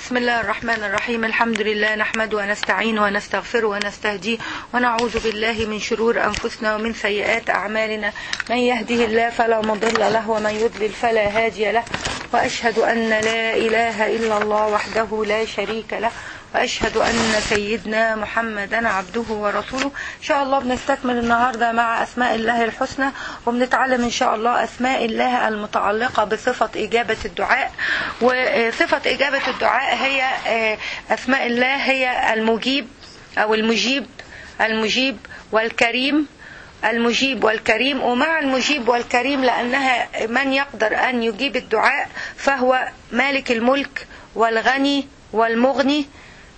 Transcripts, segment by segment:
بسم الله الرحمن الرحيم الحمد لله نحمد ونستعين ونستغفر ونستهديه ونعوذ بالله من شرور أنفسنا ومن سيئات أعمالنا من يهده الله فلا مضل له ومن يضلل فلا هادي له وأشهد أن لا إله إلا الله وحده لا شريك له وأشهد أن سيدنا محمدا عبده ورسوله إن شاء الله بنستكمل النهاردة مع أسماء الله الحسنى وبنتعلم إن شاء الله أسماء الله المتعلقة بصفة إجابة الدعاء وصفة إجابة الدعاء هي أسماء الله هي المجيب أو المجيب المجيب والكريم المجيب والكريم ومع المجيب والكريم لأنها من يقدر أن يجيب الدعاء فهو مالك الملك والغني والمغني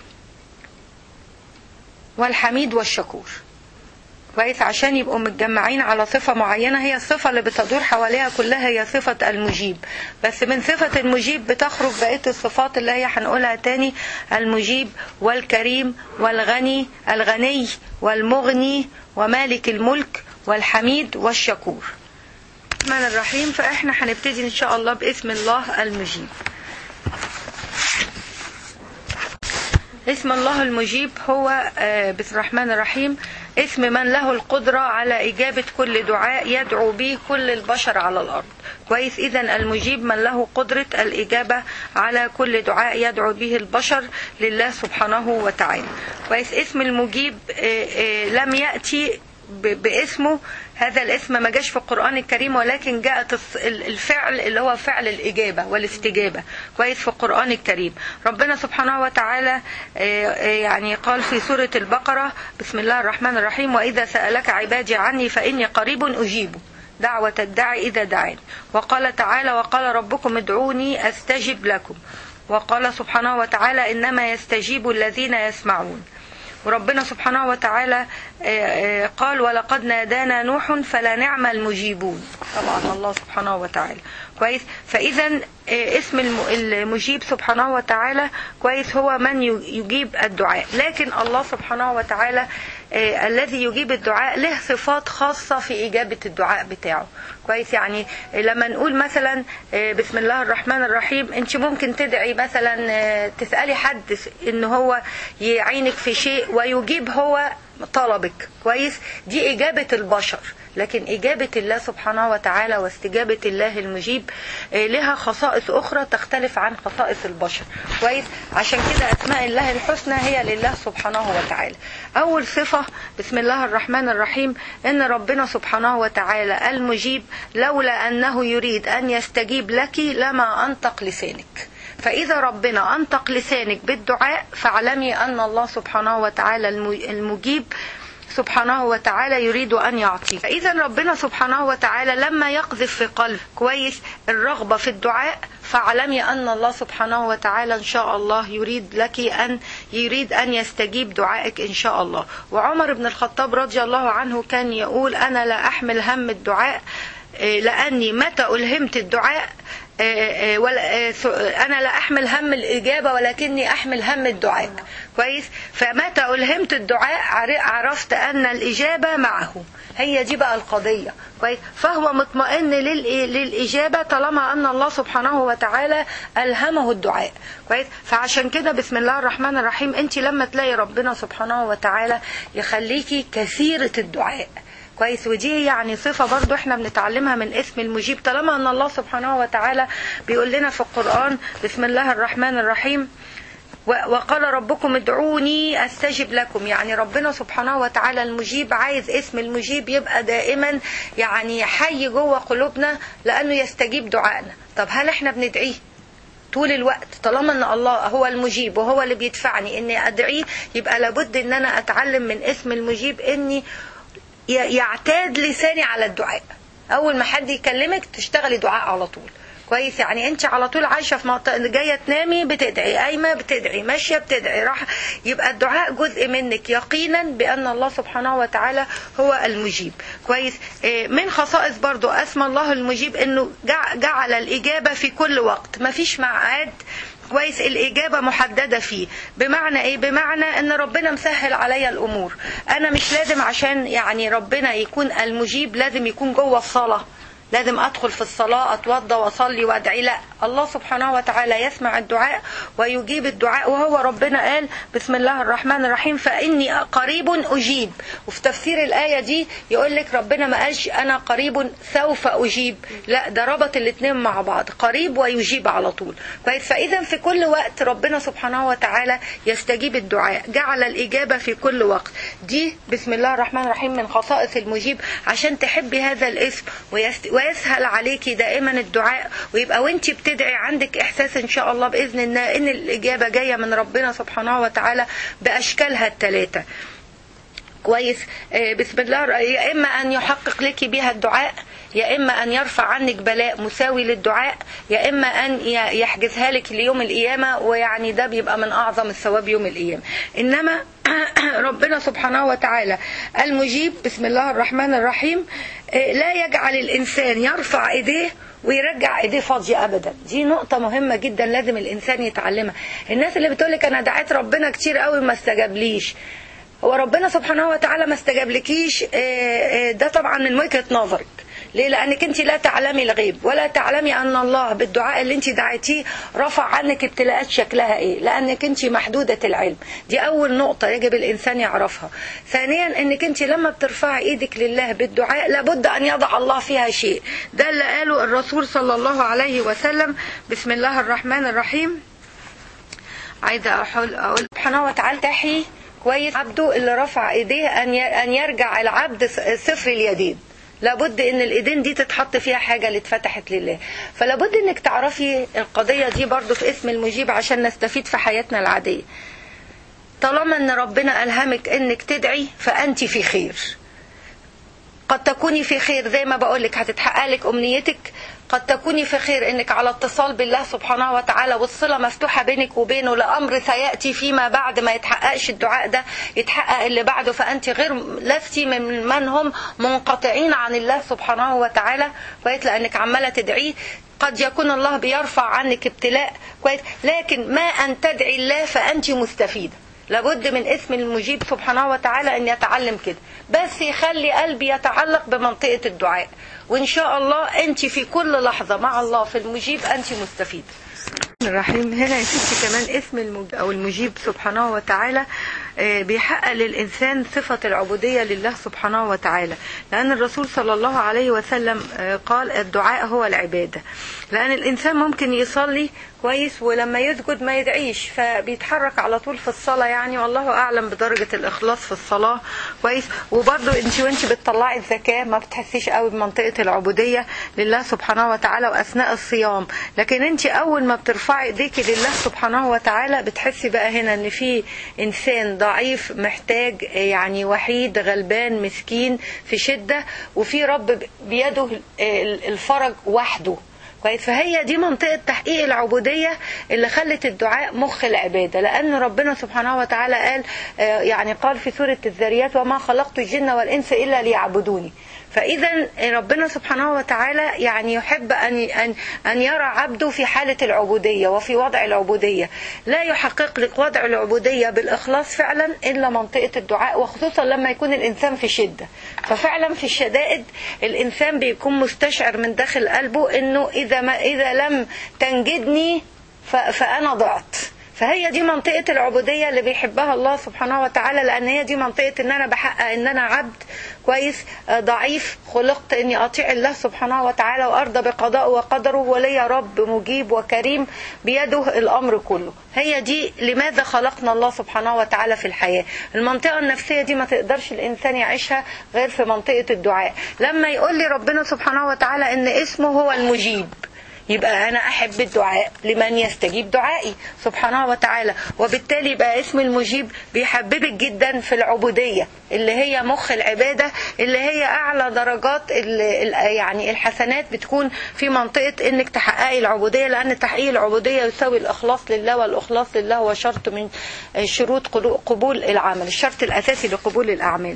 والحميد والشكور كويس عشان يبقوا متجمعين على صفة معينة هي الصفة اللي بتدور حواليها كلها هي صفة المجيب بس من صفة المجيب بتخرج بقية الصفات اللي هي هنقولها تاني المجيب والكريم والغني الغني والمغني ومالك الملك والحميد والشكور الرحمن الرحيم فاحنا هنبتدي ان شاء الله باسم الله المجيب اسم الله المجيب هو بسم الرحمن الرحيم اسم من له القدرة على إجابة كل دعاء يدعو به كل البشر على الأرض كويس إذا المجيب من له قدرة الإجابة على كل دعاء يدعو به البشر لله سبحانه وتعالى كويس اسم المجيب لم يأتي باسمه هذا الاسم ما جاش في القرآن الكريم ولكن جاءت الفعل اللي هو فعل الإجابة والاستجابة كويس في القرآن الكريم ربنا سبحانه وتعالى يعني قال في سورة البقرة بسم الله الرحمن الرحيم وإذا سألك عبادي عني فإني قريب أجيب دعوة الداعي إذا دعاني وقال تعالى وقال ربكم ادعوني أستجب لكم وقال سبحانه وتعالى إنما يستجيب الذين يسمعون وربنا سبحانه وتعالى قال ولقد نادانا نوح فلا نعم المجيبون طبعا الله سبحانه وتعالى كويس فاذا اسم المجيب سبحانه وتعالى كويس هو من يجيب الدعاء لكن الله سبحانه وتعالى الذي يجيب الدعاء له صفات خاصة في إجابة الدعاء بتاعه كويس يعني لما نقول مثلا بسم الله الرحمن الرحيم انت ممكن تدعي مثلا تسألي حد ان هو يعينك في شيء ويجيب هو طلبك كويس دي إجابة البشر لكن إجابة الله سبحانه وتعالى واستجابة الله المجيب لها خصائص أخرى تختلف عن خصائص البشر كويس عشان كده أسماء الله الحسنى هي لله سبحانه وتعالى أول صفة بسم الله الرحمن الرحيم إن ربنا سبحانه وتعالى المجيب لولا أنه يريد أن يستجيب لك لما أنطق لسانك فإذا ربنا أنطق لسانك بالدعاء فاعلمي أن الله سبحانه وتعالى المجيب سبحانه وتعالى يريد أن يعطيك فإذا ربنا سبحانه وتعالى لما يقذف في قلب كويس الرغبة في الدعاء فاعلمي أن الله سبحانه وتعالى إن شاء الله يريد لك أن يريد أن يستجيب دعائك إن شاء الله وعمر بن الخطاب رضي الله عنه كان يقول أنا لا أحمل هم الدعاء لأني متى ألهمت الدعاء أنا لا أحمل هم الإجابة ولكني أحمل هم الدعاء كويس فمتى ألهمت الدعاء عرفت أن الإجابة معه هي دي بقى القضية كويس فهو مطمئن للإجابة طالما أن الله سبحانه وتعالى ألهمه الدعاء كويس فعشان كده بسم الله الرحمن الرحيم أنت لما تلاقي ربنا سبحانه وتعالى يخليكي كثيرة الدعاء كويس ودي يعني صفة برضو احنا بنتعلمها من اسم المجيب طالما ان الله سبحانه وتعالى بيقول لنا في القرآن بسم الله الرحمن الرحيم وقال ربكم ادعوني استجب لكم يعني ربنا سبحانه وتعالى المجيب عايز اسم المجيب يبقى دائما يعني حي جوه قلوبنا لانه يستجيب دعائنا طب هل احنا بندعيه طول الوقت طالما ان الله هو المجيب وهو اللي بيدفعني اني ادعيه يبقى لابد ان انا اتعلم من اسم المجيب اني يعتاد لساني على الدعاء اول ما حد يكلمك تشتغلي دعاء على طول كويس يعني انت على طول عايشه في منطقه جايه تنامي بتدعي قايمه بتدعي ماشيه بتدعي راح يبقى الدعاء جزء منك يقينا بان الله سبحانه وتعالى هو المجيب كويس من خصائص برضو اسم الله المجيب انه جعل الاجابه في كل وقت ما فيش ميعاد كويس الإجابة محددة فيه بمعنى إيه بمعنى أن ربنا مسهل عليا الأمور أنا مش لازم عشان يعني ربنا يكون المجيب لازم يكون جوه الصلاة لازم ادخل في الصلاه اتوضى واصلي وادعي لا الله سبحانه وتعالى يسمع الدعاء ويجيب الدعاء وهو ربنا قال بسم الله الرحمن الرحيم فاني قريب اجيب وفي تفسير الايه دي يقول لك ربنا ما قالش انا قريب سوف اجيب لا ده ربط الاثنين مع بعض قريب ويجيب على طول كويس فاذا في كل وقت ربنا سبحانه وتعالى يستجيب الدعاء جعل الاجابه في كل وقت دي بسم الله الرحمن الرحيم من خصائص المجيب عشان تحبي هذا الاسم ويست- ويسهل عليكي دائما الدعاء ويبقى وانت بتدعي عندك احساس ان شاء الله باذن الله ان الاجابه جايه من ربنا سبحانه وتعالى باشكالها الثلاثه كويس آه، بسم الله الر- يا اما ان يحقق لك بها الدعاء يا اما ان يرفع عنك بلاء مساوي للدعاء يا اما ان ي- يحجزها لك ليوم القيامه ويعني ده بيبقى من اعظم الثواب يوم القيامه انما ربنا سبحانه وتعالى المجيب بسم الله الرحمن الرحيم آه، لا يجعل الانسان يرفع ايديه ويرجع ايديه فاضيه ابدا دي نقطه مهمه جدا لازم الانسان يتعلمها الناس اللي بتقولك انا دعيت ربنا كتير قوي ما استجابليش هو ربنا سبحانه وتعالى ما استجابلكيش آه، آه، ده طبعا من وجهة نظرك ليه لانك انت لا تعلمي الغيب ولا تعلمي ان الله بالدعاء اللي انت دعيتيه رفع عنك ابتلاءات شكلها ايه لانك انت محدودة العلم دي اول نقطة يجب الانسان يعرفها ثانيا انك انت لما بترفعي ايدك لله بالدعاء لابد ان يضع الله فيها شيء ده اللي قاله الرسول صلى الله عليه وسلم بسم الله الرحمن الرحيم عايزه اقول اقول سبحانه وتعالى تحي كويس عبده اللي رفع ايديه ان ي- ان يرجع العبد س- صفر اليدين لابد ان الايدين دي تتحط فيها حاجه اللي اتفتحت لله فلابد انك تعرفي القضيه دي برضو في اسم المجيب عشان نستفيد في حياتنا العاديه طالما ان ربنا الهمك انك تدعي فانت في خير قد تكوني في خير زي ما بقولك هتتحقق لك امنيتك قد تكوني في خير انك على اتصال بالله سبحانه وتعالى والصله مفتوحه بينك وبينه لامر سياتي فيما بعد ما يتحققش الدعاء ده يتحقق اللي بعده فانت غير لستي من من هم منقطعين عن الله سبحانه وتعالى كويس لانك عماله تدعيه قد يكون الله بيرفع عنك ابتلاء كويس لكن ما ان تدعي الله فانت مستفيده لابد من اسم المجيب سبحانه وتعالى ان يتعلم كده بس يخلي قلبي يتعلق بمنطقة الدعاء وان شاء الله انت في كل لحظة مع الله في المجيب انت مستفيد الرحيم هنا يا ستي كمان اسم المجيب او المجيب سبحانه وتعالى آه، بيحقق للإنسان صفة العبودية لله سبحانه وتعالى لأن الرسول صلى الله عليه وسلم آه، قال الدعاء هو العبادة لأن الإنسان ممكن يصلي كويس ولما يسجد ما يدعيش فبيتحرك على طول في الصلاة يعني والله أعلم بدرجة الإخلاص في الصلاة كويس وبرضه أنت وأنت بتطلعي الزكاة ما بتحسيش قوي بمنطقة العبودية لله سبحانه وتعالى وأثناء الصيام لكن أنت أول ما بترفعي إيديكي لله سبحانه وتعالى بتحسي بقى هنا إن في إنسان ضعيف محتاج يعني وحيد غلبان مسكين في شدة وفي رب بيده الفرج وحده كويس فهي دي منطقة تحقيق العبودية اللي خلت الدعاء مخ العبادة لأن ربنا سبحانه وتعالى قال آه، يعني قال في سورة الذريات وما خلقت الجن والإنس إلا ليعبدوني فإذا ربنا سبحانه وتعالى يعني يحب أن أن أن يرى عبده في حالة العبودية وفي وضع العبودية لا يحقق لك وضع العبودية بالإخلاص فعلا إلا منطقة الدعاء وخصوصا لما يكون الإنسان في شدة ففعلا في الشدائد الإنسان بيكون مستشعر من داخل قلبه إنه إذا ما إذا لم تنجدني ف- فأنا ضعت فهي دي منطقة العبودية اللي بيحبها الله سبحانه وتعالى لأن هي دي منطقة إن أنا بحقق إن أنا عبد كويس آه، ضعيف خلقت إني أطيع الله سبحانه وتعالى وأرضى بقضاءه وقدره ولي رب مجيب وكريم بيده الأمر كله هي دي لماذا خلقنا الله سبحانه وتعالى في الحياة المنطقة النفسية دي ما تقدرش الإنسان يعيشها غير في منطقة الدعاء لما يقول لي ربنا سبحانه وتعالى إن اسمه هو المجيب يبقى أنا أحب الدعاء لمن يستجيب دعائي سبحانه وتعالى وبالتالي يبقى اسم المجيب بيحببك جدا في العبودية اللي هي مخ العبادة اللي هي أعلى درجات ال ال يعني الحسنات بتكون في منطقة إنك تحققي العبودية لأن تحقيق العبودية يساوي الإخلاص لله والإخلاص لله هو شرط من شروط قبول العمل الشرط الأساسي لقبول الأعمال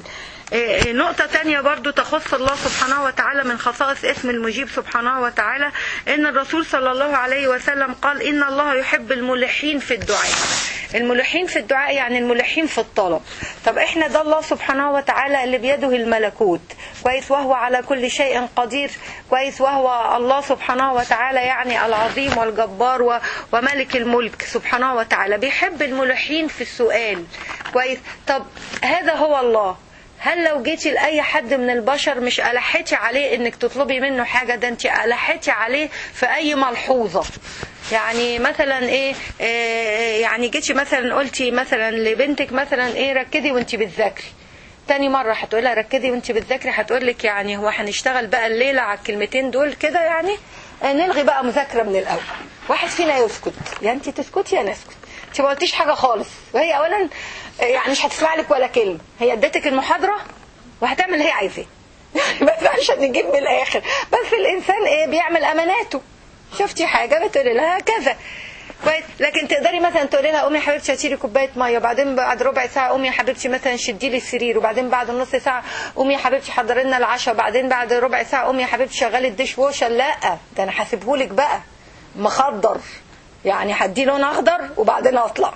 إيه، نقطة تانية برضو تخص الله سبحانه وتعالى من خصائص اسم المجيب سبحانه وتعالى ان الرسول صلى الله عليه وسلم قال ان الله يحب الملحين في الدعاء الملحين في الدعاء يعني الملحين في الطلب طب احنا ده الله سبحانه وتعالى اللي بيده الملكوت كويس وهو على كل شيء قدير كويس وهو الله سبحانه وتعالى يعني العظيم والجبار و- وملك الملك سبحانه وتعالى بيحب الملحين في السؤال كويس طب هذا هو الله هل لو جيتي لأي حد من البشر مش ألحتي عليه إنك تطلبي منه حاجة ده أنت ألحتي عليه في أي ملحوظة يعني مثلا إيه, إيه يعني جيتي مثلا قلتي مثلا لبنتك مثلا إيه ركزي وأنت بتذاكري تاني مرة هتقولها ركزي وانت بتذاكري هتقول لك يعني هو هنشتغل بقى الليلة على الكلمتين دول كده يعني آه، نلغي بقى مذاكرة من الأول واحد فينا يسكت يا انت تسكتي يا نسكت انت ما قلتيش حاجة خالص وهي أولا آه، يعني مش هتسمع لك ولا كلمة هي ادتك المحاضرة وهتعمل اللي هي عايزاه بس عشان نجيب من الآخر بس الإنسان إيه بيعمل أماناته شفتي حاجة بتقولي لها كذا كويس لكن تقدري مثلا تقولي لها قومي يا حبيبتي هاتي لي كوبايه ميه وبعدين بعد ربع ساعه قومي يا حبيبتي مثلا شدي لي السرير وبعدين بعد نص ساعه قومي يا حبيبتي حضري لنا العشاء وبعدين بعد ربع ساعه قومي يا حبيبتي شغلي الديش ووشر لا ده انا هسيبهولك بقى مخضر يعني هدي لون اخضر وبعدين اطلع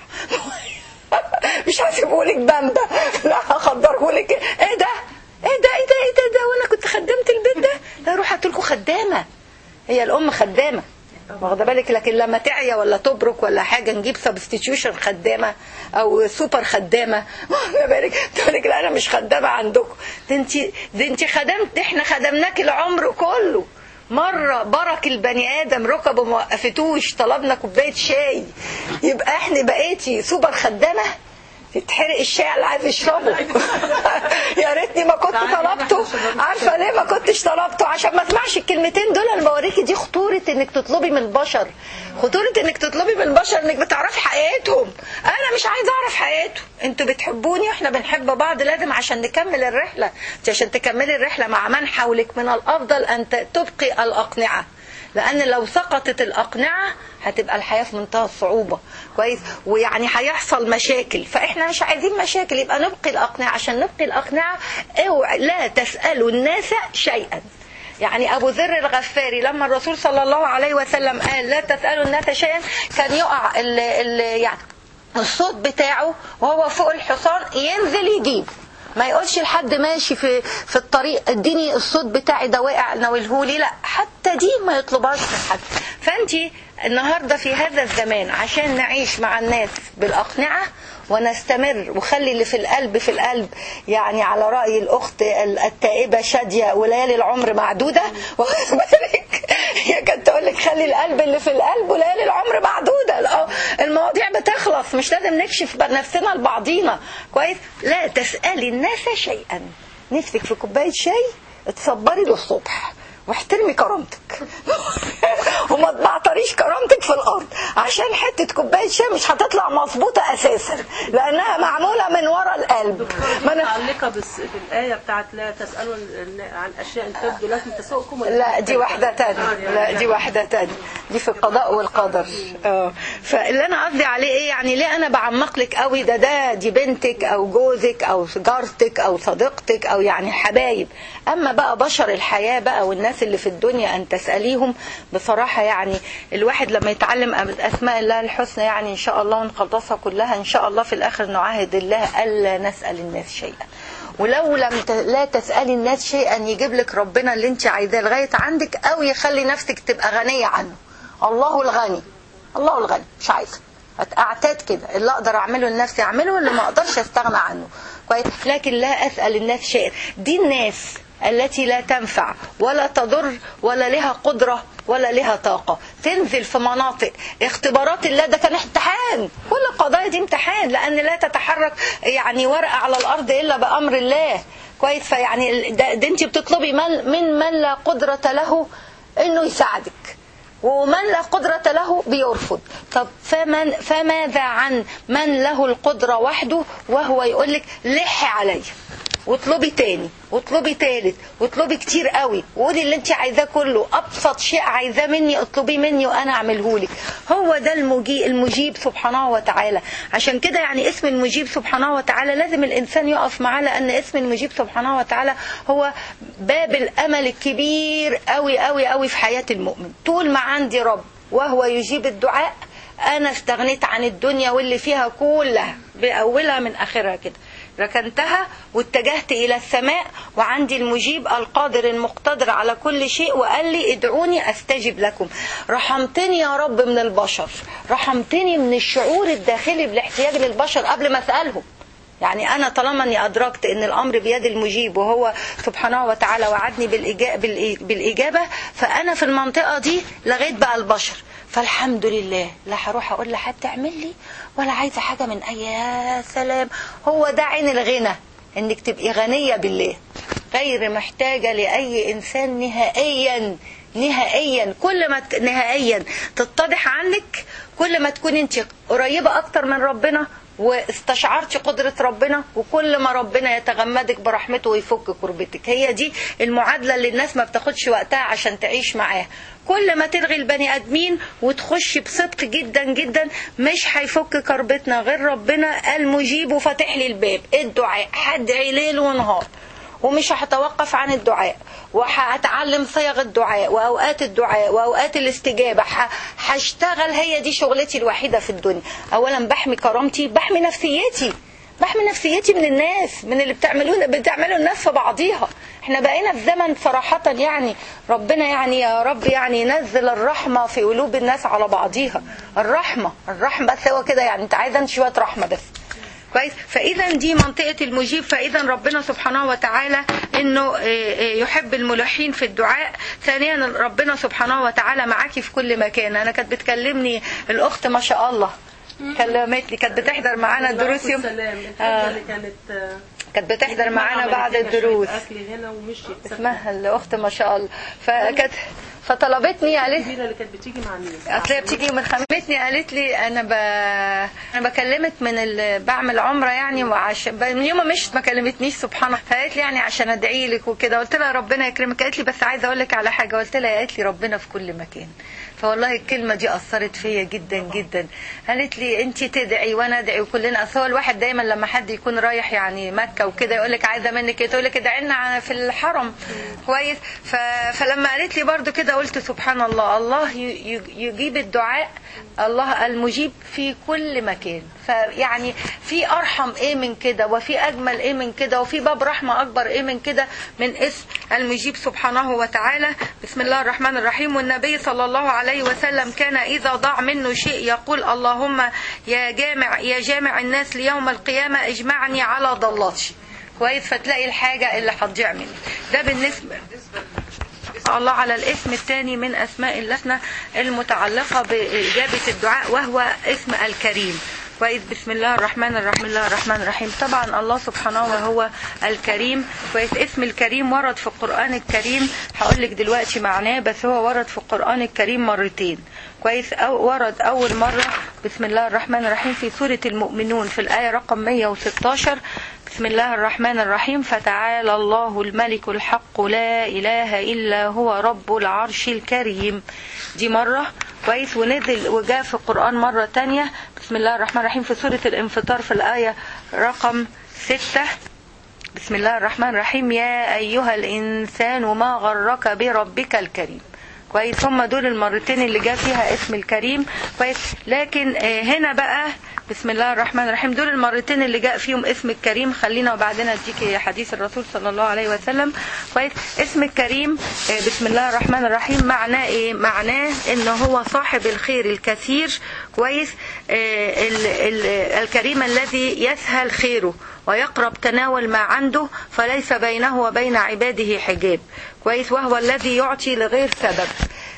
مش هسيبهولك بامبا لا هخضرهولك ايه ده ايه ده ايه ده ايه ده, ده وانا كنت خدمت البيت ده لا اروح هاتلكوا خدامه هي الام خدامه واخده بالك لكن لما تعيا ولا تبرك ولا حاجه نجيب سبستيتيوشن خدامه او سوبر خدامه واخده بالك تقول لك لا انا مش خدامه عندكم ده انت ده انت خدمت احنا خدمناك العمر كله مرة برك البني آدم ركبه ما وقفتوش طلبنا كوباية شاي يبقى احنا بقيتي سوبر خدامة يتحرق الشاي اللي عايز يشربه يا ريتني ما كنت طلبته عارفه ليه ما كنتش طلبته عشان ما اسمعش الكلمتين دول انا بوريكي دي خطوره انك تطلبي من البشر خطوره انك تطلبي من البشر انك بتعرفي حقيقتهم انا مش عايزه اعرف حقيقته انتوا بتحبوني واحنا بنحب بعض لازم عشان نكمل الرحله انت عشان تكملي الرحله مع من حولك من الافضل ان ت- تبقي الاقنعه لان لو سقطت الاقنعه هتبقى الحياه في منتهى الصعوبه كويس ويعني هيحصل مشاكل فاحنا مش عايزين مشاكل يبقى نبقي الاقنعه عشان نبقي الاقنعه اوعى لا تسالوا الناس شيئا يعني ابو ذر الغفاري لما الرسول صلى الله عليه وسلم قال لا تسالوا الناس شيئا كان يقع ال ال يعني الصوت بتاعه وهو فوق الحصان ينزل يجيب ما يقولش لحد ماشي في في الطريق اديني الصوت بتاعي ده واقع ناولهولي لا حتى دي ما يطلبهاش من حد فانت النهارده في هذا الزمان عشان نعيش مع الناس بالاقنعه ونستمر وخلي اللي في القلب في القلب يعني على رأي الأخت التائبة شادية وليالي العمر معدودة واخد بالك هي كانت تقول لك خلي القلب اللي في القلب وليالي العمر معدودة لا، المواضيع بتخلص مش لازم نكشف نفسنا لبعضينا كويس لا تسألي الناس شيئا نفسك في كوباية شاي تصبري للصبح واحترمي كرامتك وما تبعتريش كرامتك في الارض عشان حته كوبايه شاي مش هتطلع مظبوطه اساسا لانها معموله من ورا القلب ما أنا متعلقة بس في الآية بتاعت لا تسألوا عن أشياء تبدو لكم تسوءكم ولا لا دي واحدة تانية لا دي واحدة تانية دي في القضاء والقدر اه فاللي انا قصدي عليه ايه يعني ليه انا بعمق لك قوي ده ده دي بنتك او جوزك او جارتك او صديقتك او يعني حبايب اما بقى بشر الحياة بقى والناس اللي في الدنيا ان تسأليهم بصراحة يعني الواحد لما يتعلم اسماء الله الحسنى يعني ان شاء الله ونخلصها كلها ان شاء الله في الاخر نعاهد الله الا نسأل الناس شيئا ولو لم ت... لا تسألي الناس شيئا يجيب لك ربنا اللي انت عايزاه لغاية عندك او يخلي نفسك تبقى غنية عنه الله الغني الله الغني مش عايزة اعتاد كده اللي اقدر اعمله لنفسي اعمله واللي ما اقدرش استغنى عنه كويس لكن لا اسال الناس شيئا دي الناس التي لا تنفع ولا تضر ولا لها قدرة ولا لها طاقة تنزل في مناطق اختبارات الله ده كان امتحان كل القضايا دي امتحان لأن لا تتحرك يعني ورقة على الأرض إلا بأمر الله كويس فيعني ده, ده انت بتطلبي من, من من لا قدرة له انه يساعدك ومن لا قدرة له بيرفض طب فمن فماذا عن من له القدرة وحده وهو يقول لك لح عليا واطلبي تاني واطلبي تالت واطلبي كتير قوي وقولي اللي انت عايزاه كله ابسط شيء عايزاه مني اطلبيه مني وانا اعمله لك هو ده المجيب, المجيب سبحانه وتعالى عشان كده يعني اسم المجيب سبحانه وتعالى لازم الانسان يقف معاه لان اسم المجيب سبحانه وتعالى هو باب الامل الكبير قوي قوي قوي في حياه المؤمن طول ما عندي رب وهو يجيب الدعاء انا استغنيت عن الدنيا واللي فيها كلها باولها من اخرها كده ركنتها واتجهت الى السماء وعندي المجيب القادر المقتدر على كل شيء وقال لي ادعوني استجب لكم رحمتني يا رب من البشر رحمتني من الشعور الداخلي بالاحتياج للبشر قبل ما اسالهم يعني انا طالما اني ادركت ان الامر بيد المجيب وهو سبحانه وتعالى وعدني بالاجابه فانا في المنطقه دي لغيت بقى البشر فالحمد لله لا هروح اقول لحد اعمل لي ولا عايزه حاجه من اي يا سلام هو ده عين الغنى انك تبقي غنيه بالله غير محتاجه لاي انسان نهائيا نهائيا كل ما ت... نهائيا تتضح عنك كل ما تكون انت قريبه اكتر من ربنا واستشعرت قدرة ربنا وكل ما ربنا يتغمدك برحمته ويفك كربتك هي دي المعادلة اللي الناس ما بتاخدش وقتها عشان تعيش معاها كل ما تلغي البني ادمين وتخش بصدق جدا جدا مش هيفك كربتنا غير ربنا المجيب وفاتح لي الباب الدعاء هدعي ليل ونهار ومش هتوقف عن الدعاء وهتعلم صيغ الدعاء واوقات الدعاء واوقات الاستجابه هشتغل هي دي شغلتي الوحيده في الدنيا اولا بحمي كرامتي بحمي نفسيتي بحمي نفسيتي من الناس من اللي بتعملوه بتعمله الناس في بعضيها احنا بقينا في زمن صراحة يعني ربنا يعني يا رب يعني ينزل الرحمة في قلوب الناس على بعضيها الرحمة الرحمة بس هو كده يعني انت عايزة شوية رحمة بس كويس فاذا دي منطقه المجيب فاذا ربنا سبحانه وتعالى انه يحب الملحين في الدعاء ثانيا ربنا سبحانه وتعالى معاكي في كل مكان انا كانت بتكلمني الاخت ما شاء الله كلمتني كانت بتحضر معانا الدروس يوم آه. اللي كانت كانت بتحضر معانا بعد الدروس اكل هنا ومشيت اسمها الاخت ما شاء الله فكانت فطلبتني قالت الكبيره اللي كانت بتيجي مع مين؟ اصل هي بتيجي من خمتني قالت لي انا ب... انا بكلمك من ال... بعمل عمره يعني وعشان من يوم ما مشت ما كلمتنيش سبحان الله فقالت لي يعني عشان ادعي لك وكده قلت لها ربنا يكرمك قالت لي بس عايزه اقول لك على حاجه قلت لها قالت لي ربنا في كل مكان فوالله الكلمة دي أثرت فيا جدا جدا قالت لي أنت تدعي وأنا أدعي وكلنا أصل هو الواحد دايما لما حد يكون رايح يعني مكة وكده يقول لك عايزة منك إيه تقول لك ادعي لنا في الحرم كويس ف... فلما قالت لي برضو كده قلت سبحان الله الله ي... يجيب الدعاء الله المجيب في كل مكان فيعني في أرحم إيه من كده وفي أجمل إيه من كده وفي باب رحمة أكبر إيه من كده من اسم المجيب سبحانه وتعالى بسم الله الرحمن الرحيم والنبي صلى الله عليه وسلم كان إذا ضاع منه شيء يقول اللهم يا جامع يا جامع الناس ليوم القيامة اجمعني على ضلاتي كويس فتلاقي الحاجة اللي هتضيع مني ده بالنسبة الله على الاسم الثاني من أسماء اللسنة المتعلقة بإجابة الدعاء وهو اسم الكريم كويس بسم الله الرحمن الرحيم الله الرحمن الرحيم طبعا الله سبحانه وهو الكريم كويس اسم الكريم ورد في القرآن الكريم هقول لك دلوقتي معناه بس هو ورد في القرآن الكريم مرتين كويس أو ورد أول مرة بسم الله الرحمن الرحيم في سورة المؤمنون في الآية رقم 116 بسم الله الرحمن الرحيم فتعالى الله الملك الحق لا إله إلا هو رب العرش الكريم دي مرة كويس ونزل وجاء في القرآن مرة تانية بسم الله الرحمن الرحيم في سورة الانفطار في الآية رقم ستة بسم الله الرحمن الرحيم يا أيها الإنسان ما غرك بربك الكريم كويس هم دول المرتين اللي جاء فيها اسم الكريم كويس لكن هنا بقى بسم الله الرحمن الرحيم دول المرتين اللي جاء فيهم اسم الكريم خلينا وبعدين اديك حديث الرسول صلى الله عليه وسلم كويس اسم الكريم بسم الله الرحمن الرحيم معناه ايه معناه ان هو صاحب الخير الكثير كويس ال ال الكريم الذي يسهل خيره ويقرب تناول ما عنده فليس بينه وبين عباده حجاب كويس وهو الذي يعطي لغير سبب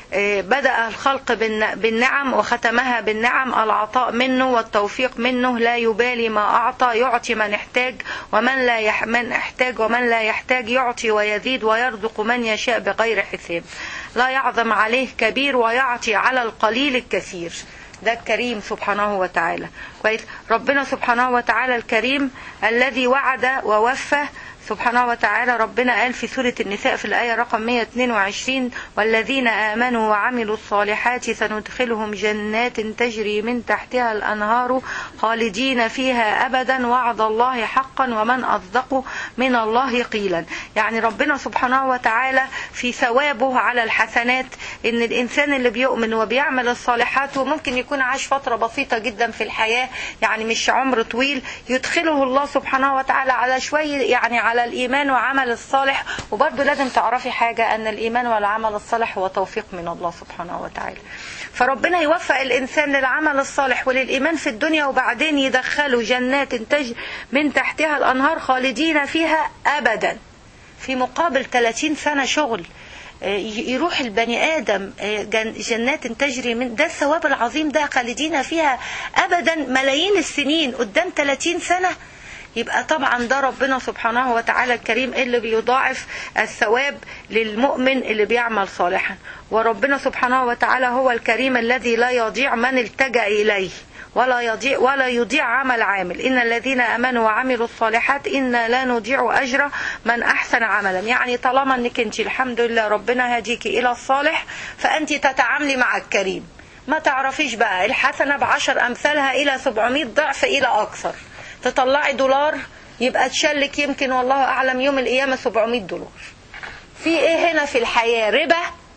بدأ الخلق بالنعم وختمها بالنعم العطاء منه والتوفيق منه لا يبالي ما أعطى يعطي من احتاج ومن لا يح من احتاج ومن لا يحتاج يعطي ويزيد ويرزق من يشاء بغير حساب لا يعظم عليه كبير ويعطي على القليل الكثير ده الكريم سبحانه وتعالى كويس ربنا سبحانه وتعالى الكريم الذي وعد ووفى سبحانه وتعالى ربنا قال في سورة النساء في الآية رقم 122 والذين آمنوا وعملوا الصالحات سندخلهم جنات تجري من تحتها الأنهار خالدين فيها أبدا وعد الله حقا ومن أصدق من الله قيلا يعني ربنا سبحانه وتعالى في ثوابه على الحسنات إن الإنسان اللي بيؤمن وبيعمل الصالحات وممكن يكون عاش فترة بسيطة جدا في الحياة يعني مش عمر طويل يدخله الله سبحانه وتعالى على شوية يعني على الإيمان وعمل الصالح وبرضه لازم تعرفي حاجة أن الإيمان والعمل الصالح هو توفيق من الله سبحانه وتعالى فربنا يوفق الإنسان للعمل الصالح وللإيمان في الدنيا وبعدين يدخله جنات تجري من تحتها الأنهار خالدين فيها أبدا في مقابل 30 سنة شغل يروح البني آدم جنات تجري من ده الثواب العظيم ده خالدين فيها أبدا ملايين السنين قدام 30 سنة يبقى طبعا ده ربنا سبحانه وتعالى الكريم اللي بيضاعف الثواب للمؤمن اللي بيعمل صالحا وربنا سبحانه وتعالى هو الكريم الذي لا يضيع من التجأ إليه ولا يضيع ولا يضيع عمل عامل ان الذين امنوا وعملوا الصالحات انا لا نضيع اجر من احسن عملا يعني طالما انك انت الحمد لله ربنا هديكي الى الصالح فانت تتعاملي مع الكريم ما تعرفيش بقى الحسنه بعشر امثالها الى 700 ضعف الى اكثر تطلعي دولار يبقى تشلك يمكن والله اعلم يوم القيامه 700 دولار في ايه هنا في الحياه ربا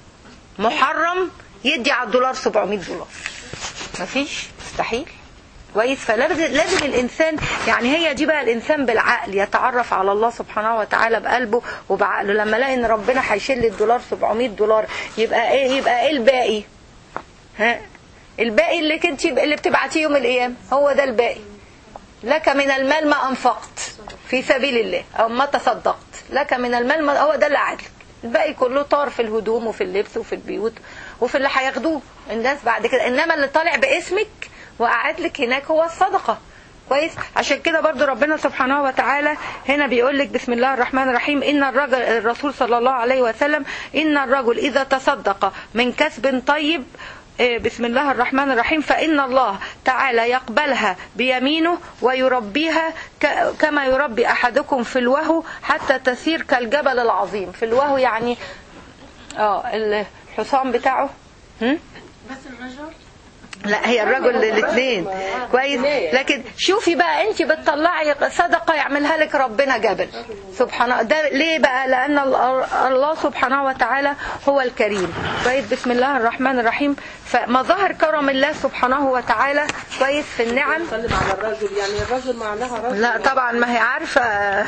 محرم يدي على الدولار 700 دولار مفيش مستحيل كويس فلازم لازم الانسان يعني هي دي بقى الانسان بالعقل يتعرف على الله سبحانه وتعالى بقلبه وبعقله لما الاقي ان ربنا هيشيل الدولار 700 دولار يبقى ايه يبقى ايه الباقي ها الباقي اللي كنت اللي بتبعتيه يوم القيامه هو ده الباقي لك من المال ما انفقت في سبيل الله او ما تصدقت لك من المال ما هو ده اللي عادلك الباقي كله طار في الهدوم وفي اللبس وفي البيوت وفي اللي هياخدوه الناس بعد كده انما اللي طالع باسمك وقعد لك هناك هو الصدقه كويس عشان كده برضو ربنا سبحانه وتعالى هنا بيقول لك بسم الله الرحمن الرحيم ان الرجل الرسول صلى الله عليه وسلم ان الرجل اذا تصدق من كسب طيب بسم الله الرحمن الرحيم فإن الله تعالى يقبلها بيمينه ويربيها كما يربي أحدكم في الوهو حتى تسير كالجبل العظيم في الوهو يعني اه الحصان بتاعه هم؟ بس الرجل لا هي الرجل الاثنين كويس لكن شوفي بقى انت بتطلعي صدقه يعملها لك ربنا جبل سبحانه ده ليه بقى لان الله سبحانه وتعالى هو الكريم كويس بسم الله الرحمن الرحيم فمظاهر كرم الله سبحانه وتعالى كويس في النعم سلم على الرجل يعني الرجل معناها رجل لا طبعا ما هي عارفه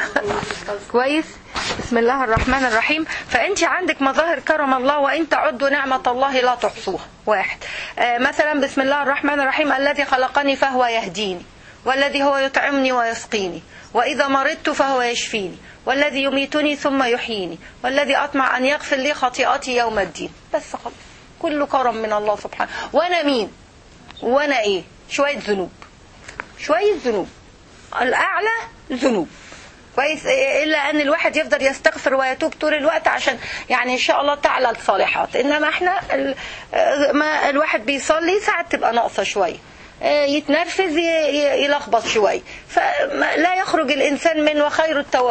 كويس بسم الله الرحمن الرحيم فانت عندك مظاهر كرم الله وان تعدوا نعمه الله لا تحصوها واحد آه مثلا بسم الله الرحمن الرحيم الذي خلقني فهو يهديني والذي هو يطعمني ويسقيني واذا مرضت فهو يشفيني والذي يميتني ثم يحييني والذي اطمع ان يغفر لي خطيئتي يوم الدين بس خلاص كله كرم من الله سبحانه وانا مين وانا ايه شويه ذنوب شويه ذنوب الاعلى ذنوب كويس الا ان الواحد يفضل يستغفر ويتوب طول الوقت عشان يعني ان شاء الله تعلى الصالحات انما احنا ما الواحد بيصلي ساعات تبقى ناقصه شويه يتنرفز يلخبط شويه فلا يخرج الانسان من وخير التو...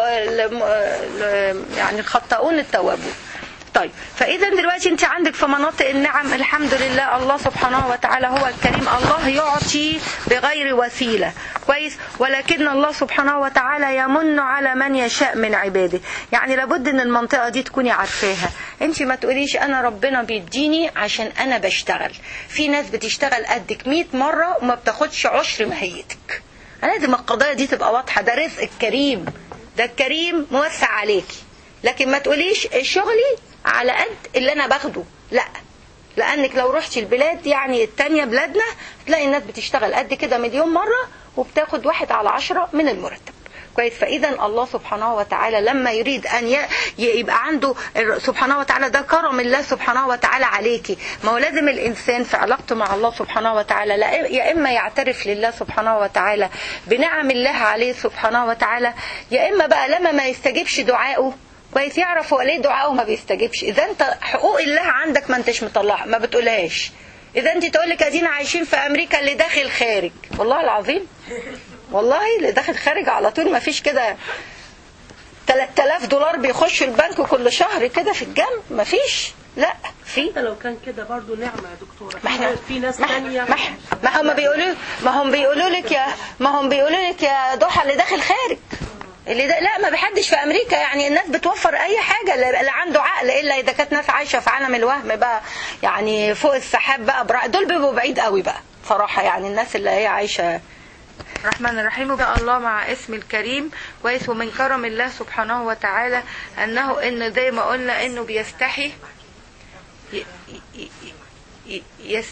يعني الخطاؤون التوابون طيب فاذا دلوقتي انت عندك في مناطق النعم الحمد لله الله سبحانه وتعالى هو الكريم الله يعطي بغير وسيله كويس ولكن الله سبحانه وتعالى يمن على من يشاء من عباده يعني لابد ان المنطقه دي تكوني عارفاها انت ما تقوليش انا ربنا بيديني عشان انا بشتغل في ناس بتشتغل قدك 100 مره وما بتاخدش عشر مهيتك لازم القضايا دي تبقى واضحه ده رزق الكريم ده الكريم موسع عليكي لكن ما تقوليش شغلي على قد اللي انا باخده لا لانك لو رحتي البلاد يعني التانية بلادنا تلاقي الناس بتشتغل قد كده مليون مرة وبتاخد واحد على عشرة من المرتب كويس فاذا الله سبحانه وتعالى لما يريد ان يبقى عنده سبحانه وتعالى ده كرم الله سبحانه وتعالى عليكي ما هو لازم الانسان في علاقته مع الله سبحانه وتعالى لا يا اما يعترف لله سبحانه وتعالى بنعم الله عليه سبحانه وتعالى يا اما بقى لما ما يستجيبش دعائه كويس يعرف هو ليه دعائه ما بيستجيبش اذا انت حقوق الله عندك ما انتش مطلعها ما بتقولهاش اذا انت تقول لك ادينا عايشين في امريكا اللي داخل خارج والله العظيم والله اللي داخل خارج على طول ما فيش كده 3000 دولار بيخشوا البنك كل شهر كده في الجنب مفيش لا في حتى لو كان كده برضو نعمة يا دكتورة ما احنا في ناس ما تانية ما, ما هم بيقولوا ما هم بيقولوا لك يا ما هم بيقولوا لك يا ضحى اللي داخل خارج اللي ده لا ما بحدش في امريكا يعني الناس بتوفر اي حاجه اللي اللي عنده عقل الا اذا كانت ناس عايشه في عالم الوهم بقى يعني فوق السحاب بقى برا دول بيبقوا بعيد قوي بقى صراحه يعني الناس اللي هي عايشه الرحمن الرحيم وبقى الله مع اسم الكريم كويس ومن كرم الله سبحانه وتعالى انه ان زي ما قلنا انه بيستحي ي- ي- ي- يس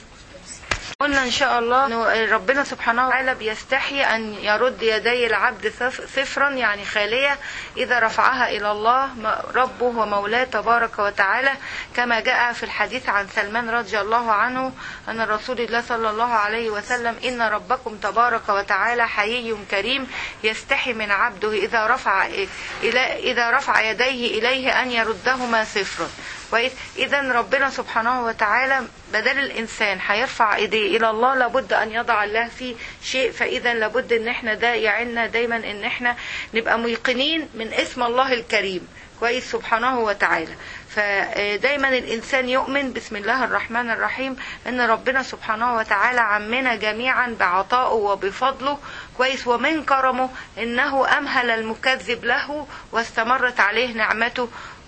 قلنا ان شاء الله انه ربنا سبحانه وتعالى بيستحي ان يرد يدي العبد صف- صفرا يعني خاليه اذا رفعها الى الله م- ربه ومولاه تبارك وتعالى كما جاء في الحديث عن سلمان رضي الله عنه ان رسول الله صلى الله عليه وسلم ان ربكم تبارك وتعالى حيي كريم يستحي من عبده اذا رفع الى اذا رفع يديه اليه ان يردهما صفرا كويس اذا ربنا سبحانه وتعالى بدل الانسان هيرفع ايديه الى الله لابد ان يضع الله فيه شيء فاذا لابد ان احنا ده يعيننا دايما ان احنا نبقى ميقنين من اسم الله الكريم كويس سبحانه وتعالى فدايما الانسان يؤمن بسم الله الرحمن الرحيم ان ربنا سبحانه وتعالى عمنا جميعا بعطائه وبفضله كويس ومن كرمه انه امهل المكذب له واستمرت عليه نعمته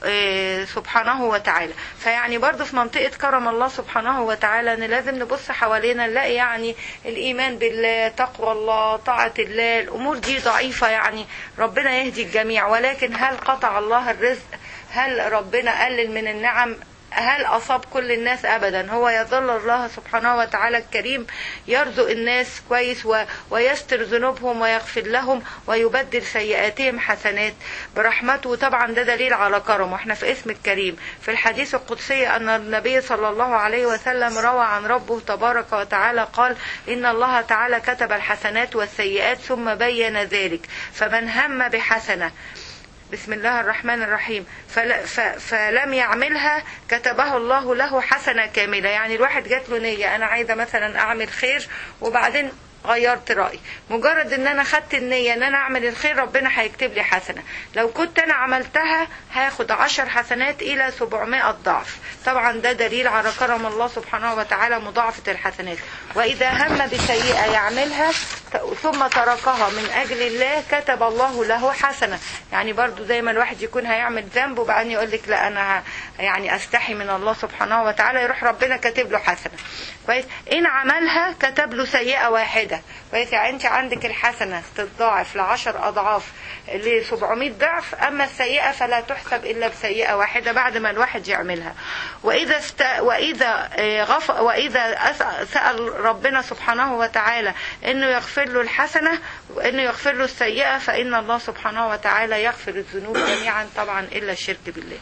آه، سبحانه وتعالى فيعني برضه في منطقة كرم الله سبحانه وتعالى ان لازم نبص حوالينا نلاقي يعني الايمان بالله تقوى الله طاعة الله الامور دي ضعيفة يعني ربنا يهدي الجميع ولكن هل قطع الله الرزق هل ربنا قلل من النعم هل أصاب كل الناس أبدا هو يظل الله سبحانه وتعالى الكريم يرزق الناس كويس و... ويستر ذنوبهم ويغفر لهم ويبدل سيئاتهم حسنات برحمته طبعا ده دليل على كرمه احنا في اسم الكريم في الحديث القدسي أن النبي صلى الله عليه وسلم روى عن ربه تبارك وتعالى قال إن الله تعالى كتب الحسنات والسيئات ثم بين ذلك فمن هم بحسنة بسم الله الرحمن الرحيم فل ف فلم يعملها كتبه الله له حسنة كاملة يعني الواحد جات له نية أنا عايزة مثلا أعمل خير وبعدين غيرت رأيي مجرد ان انا خدت النية ان انا اعمل الخير ربنا هيكتب لي حسنة لو كنت انا عملتها هاخد عشر حسنات الى سبعمائة ضعف طبعا ده دليل على كرم الله سبحانه وتعالى مضاعفة الحسنات واذا هم بسيئة يعملها ثم تركها من اجل الله كتب الله له حسنة يعني برضو زي ما الواحد يكون هيعمل ذنب وبعدين يقول لك لا انا ه- يعني استحي من الله سبحانه وتعالى يروح ربنا كاتب له حسنة كويس ان عملها كتب له سيئة واحدة كويس يعني انت عندك الحسنة تتضاعف لعشر اضعاف ل 700 ضعف اما السيئة فلا تحسب الا بسيئة واحدة بعد ما الواحد يعملها واذا است... واذا آه، غف... واذا أس- سأل ربنا سبحانه وتعالى انه يغفر له الحسنة وانه يغفر له السيئة فان الله سبحانه وتعالى يغفر الذنوب جميعا طبعا الا الشرك بالله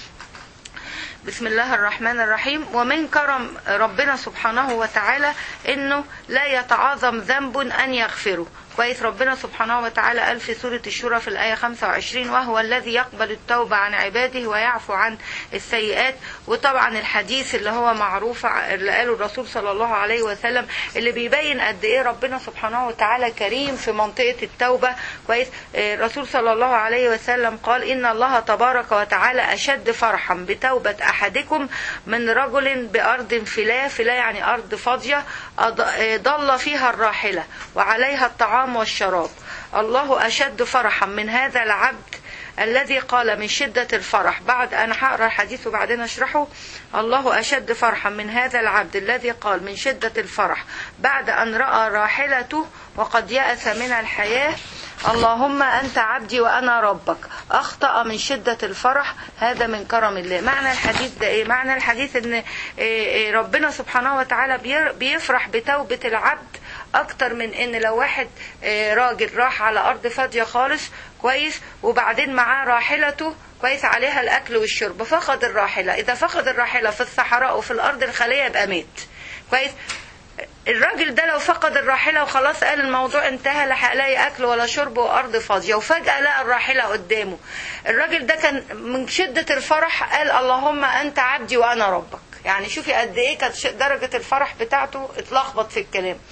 بسم الله الرحمن الرحيم ومن كرم ربنا سبحانه وتعالى انه لا يتعاظم ذنب ان يغفره كويس ربنا سبحانه وتعالى قال في سورة الشورى في الآية 25 وهو الذي يقبل التوبة عن عباده ويعفو عن السيئات وطبعا الحديث اللي هو معروف ع- اللي قاله الرسول صلى الله عليه وسلم اللي بيبين قد ايه ربنا سبحانه وتعالى كريم في منطقة التوبة كويس آه، الرسول صلى الله عليه وسلم قال إن الله تبارك وتعالى أشد فرحا بتوبة أحدكم من رجل بأرض فلا فلا يعني أرض فاضية أض- آه، ضل فيها الراحلة وعليها الطعام والشراب الله أشد فرحا من هذا العبد الذي قال من شدة الفرح بعد أنا هقرأ الحديث وبعدين أشرحه الله أشد فرحا من هذا العبد الذي قال من شدة الفرح بعد أن رأى راحلته وقد يأس من الحياة اللهم أنت عبدي وأنا ربك أخطأ من شدة الفرح هذا من كرم الله معنى الحديث ده إيه معنى الحديث أن إيه إيه ربنا سبحانه وتعالى بير- بيفرح بتوبة العبد اكتر من ان لو واحد آه، راجل راح على ارض فاضيه خالص كويس وبعدين معاه راحلته كويس عليها الاكل والشرب فقد الراحله اذا فقد الراحله في الصحراء وفي الارض الخاليه يبقى مات كويس الراجل ده لو فقد الراحله وخلاص قال الموضوع انتهى لا هلاقي اكل ولا شرب وارض فاضيه وفجاه لقى الراحله قدامه الراجل ده كان من شده الفرح قال اللهم انت عبدي وانا ربك يعني شوفي قد ايه كانت ش- درجه الفرح بتاعته اتلخبط في الكلام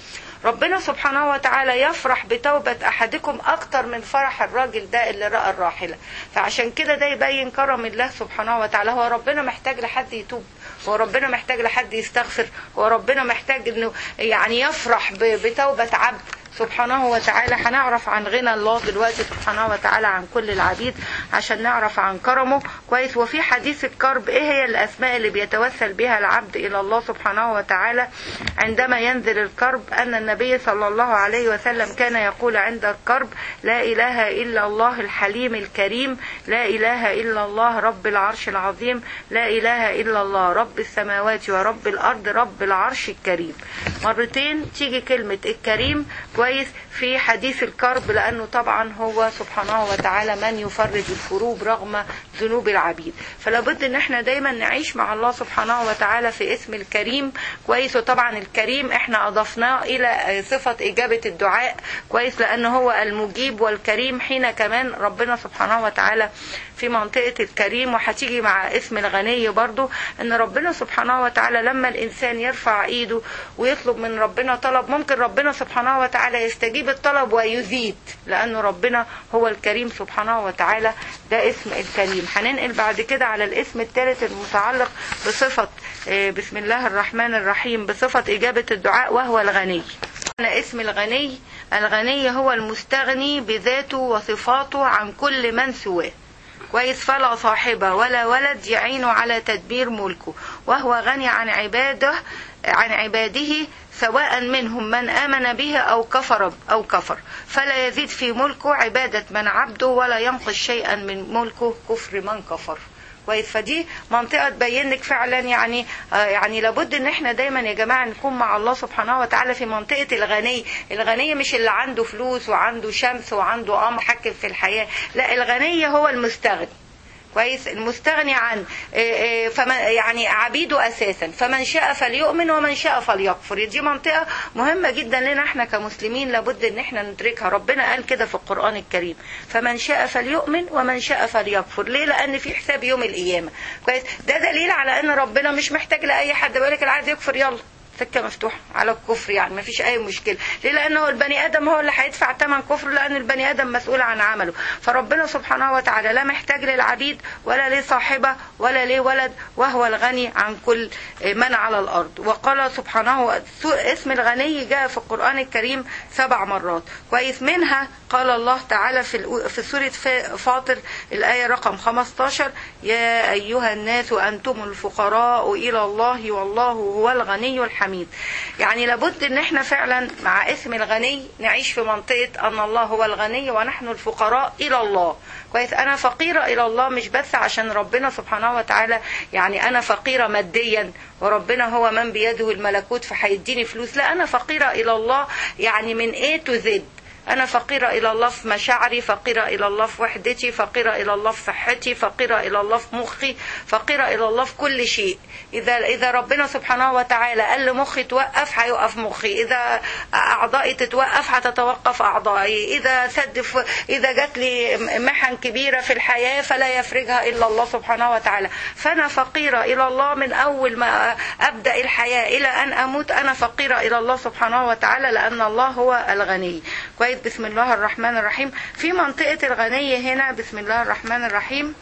ربنا سبحانه وتعالى يفرح بتوبة أحدكم أكتر من فرح الراجل ده اللي رأى الراحلة فعشان كده ده يبين كرم الله سبحانه وتعالى هو ربنا محتاج لحد يتوب هو ربنا محتاج لحد يستغفر هو ربنا محتاج انه يعني يفرح ب- بتوبة عبد سبحانه وتعالى هنعرف عن غنى الله دلوقتي سبحانه وتعالى عن كل العبيد عشان نعرف عن كرمه كويس وفي حديث الكرب ايه هي الاسماء اللي بيتوسل بها العبد الى الله سبحانه وتعالى عندما ينزل الكرب ان النبي صلى الله عليه وسلم كان يقول عند الكرب لا اله الا الله الحليم الكريم لا اله الا الله رب العرش العظيم لا اله الا الله رب السماوات ورب الارض رب العرش الكريم مرتين تيجي كلمة الكريم كويس في حديث الكرب لأنه طبعا هو سبحانه وتعالى من يفرج الكروب رغم ذنوب العبيد فلا بد ان احنا دايما نعيش مع الله سبحانه وتعالى في اسم الكريم كويس وطبعا الكريم احنا اضفناه الى صفة اجابة الدعاء كويس لانه هو المجيب والكريم حين كمان ربنا سبحانه وتعالى في منطقة الكريم وهتيجي مع اسم الغني برضو ان ربنا سبحانه وتعالى لما الانسان يرفع ايده ويطلب من ربنا طلب ممكن ربنا سبحانه وتعالى يستجيب الطلب ويزيد لانه ربنا هو الكريم سبحانه وتعالى ده اسم الكريم هننقل بعد كده على الاسم الثالث المتعلق بصفة آه، بسم الله الرحمن الرحيم بصفة اجابة الدعاء وهو الغني أنا اسم الغني الغني هو المستغني بذاته وصفاته عن كل من سواه كويس فلا صاحب ولا ولد يعين على تدبير ملكه وهو غني عن عباده عن عباده سواء منهم من آمن به أو كفر أو كفر فلا يزيد في ملكه عبادة من عبده ولا ينقص شيئا من ملكه كفر من كفر كويس فدي منطقه تبين لك فعلا يعني آه يعني لابد ان احنا دايما يا جماعه نكون مع الله سبحانه وتعالى في منطقه الغني الغني مش اللي عنده فلوس وعنده شمس وعنده قمر حكم في الحياه لا الغني هو المستغني كويس المستغني عن آه، آه، فمن يعني عبيده اساسا فمن شاء فليؤمن ومن شاء فليكفر دي منطقه مهمه جدا لنا احنا كمسلمين لابد ان احنا ندركها ربنا قال كده في القران الكريم فمن شاء فليؤمن ومن شاء فليكفر ليه لان في حساب يوم القيامه كويس ده دليل على ان ربنا مش محتاج لاي حد بيقول لك اللي عايز يكفر يلا سكه مفتوحه على الكفر يعني ما فيش اي مشكله ليه لانه البني ادم هو اللي هيدفع ثمن كفره لان البني ادم مسؤول عن عمله فربنا سبحانه وتعالى لا محتاج للعبيد ولا ليه صاحبه ولا ليه ولد وهو الغني عن كل من على الارض وقال سبحانه اسم الغني جاء في القران الكريم سبع مرات كويس منها قال الله تعالى في الأو- في سوره فا- فاطر الايه رقم 15 يا ايها الناس انتم الفقراء الى الله والله هو الغني الحميد يعني لابد ان احنا فعلا مع اسم الغني نعيش في منطقه ان الله هو الغني ونحن الفقراء الى الله كويس انا فقيره الى الله مش بس عشان ربنا سبحانه وتعالى يعني انا فقيره ماديا وربنا هو من بيده الملكوت فهيديني فلوس لا انا فقيره الى الله يعني من A to Z أنا فقيرة إلى الله في مشاعري فقيرة إلى الله في وحدتي فقيرة إلى الله في صحتي فقيرة إلى الله في مخي فقيرة إلى الله في كل شيء إذا إذا ربنا سبحانه وتعالى قال لمخي توقف هيقف مخي إذا أعضائي تتوقف هتتوقف أعضائي إذا سد في- إذا جات لي محن كبيرة في الحياة فلا يفرجها إلا الله سبحانه وتعالى فأنا فقيرة إلى الله من أول ما أبدأ الحياة إلى أن أموت أنا فقيرة إلى الله سبحانه وتعالى لأن الله هو الغني كويس بسم الله الرحمن الرحيم في منطقة الغني هنا بسم الله الرحمن الرحيم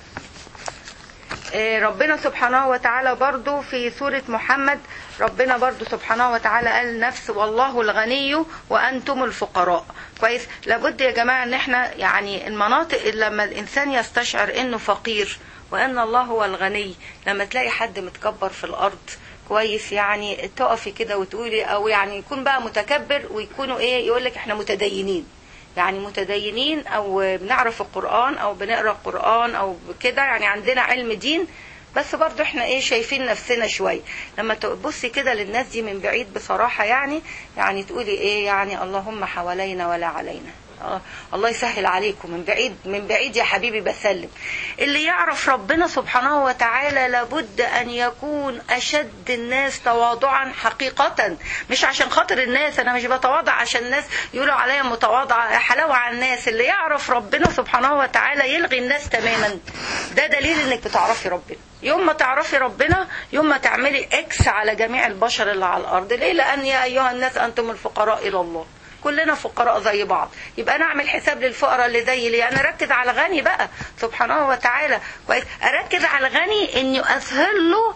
آه، ربنا سبحانه وتعالى برضو في سورة محمد ربنا برضو سبحانه وتعالى قال نفس والله الغني وأنتم الفقراء كويس لابد يا جماعة ان احنا يعني المناطق اللي لما الإنسان يستشعر انه فقير وان الله هو الغني لما تلاقي حد متكبر في الأرض كويس يعني تقفي كده وتقولي او يعني يكون بقى متكبر ويكونوا ايه يقول لك احنا متدينين يعني متدينين او بنعرف القرآن او بنقرا القرآن او كده يعني عندنا علم دين بس برضو احنا ايه شايفين نفسنا شوية لما تبصي كده للناس دي من بعيد بصراحة يعني يعني تقولي ايه يعني اللهم حوالينا ولا علينا آه الله يسهل عليكم من بعيد من بعيد يا حبيبي بسلم اللي يعرف ربنا سبحانه وتعالى لابد ان يكون اشد الناس تواضعا حقيقة مش عشان خاطر الناس انا مش بتواضع عشان الناس يقولوا عليا متواضعة حلاوة على الناس اللي يعرف ربنا سبحانه وتعالى يلغي الناس تماما ده دليل انك بتعرفي ربنا يوم ما تعرفي ربنا يوم ما تعملي اكس على جميع البشر اللي على الارض ليه لان يا ايها الناس انتم الفقراء الى الله كلنا فقراء زي بعض يبقى انا اعمل حساب للفقراء اللي زي لي انا اركز على الغني بقى سبحانه وتعالى كويس اركز على الغني اني اسهل له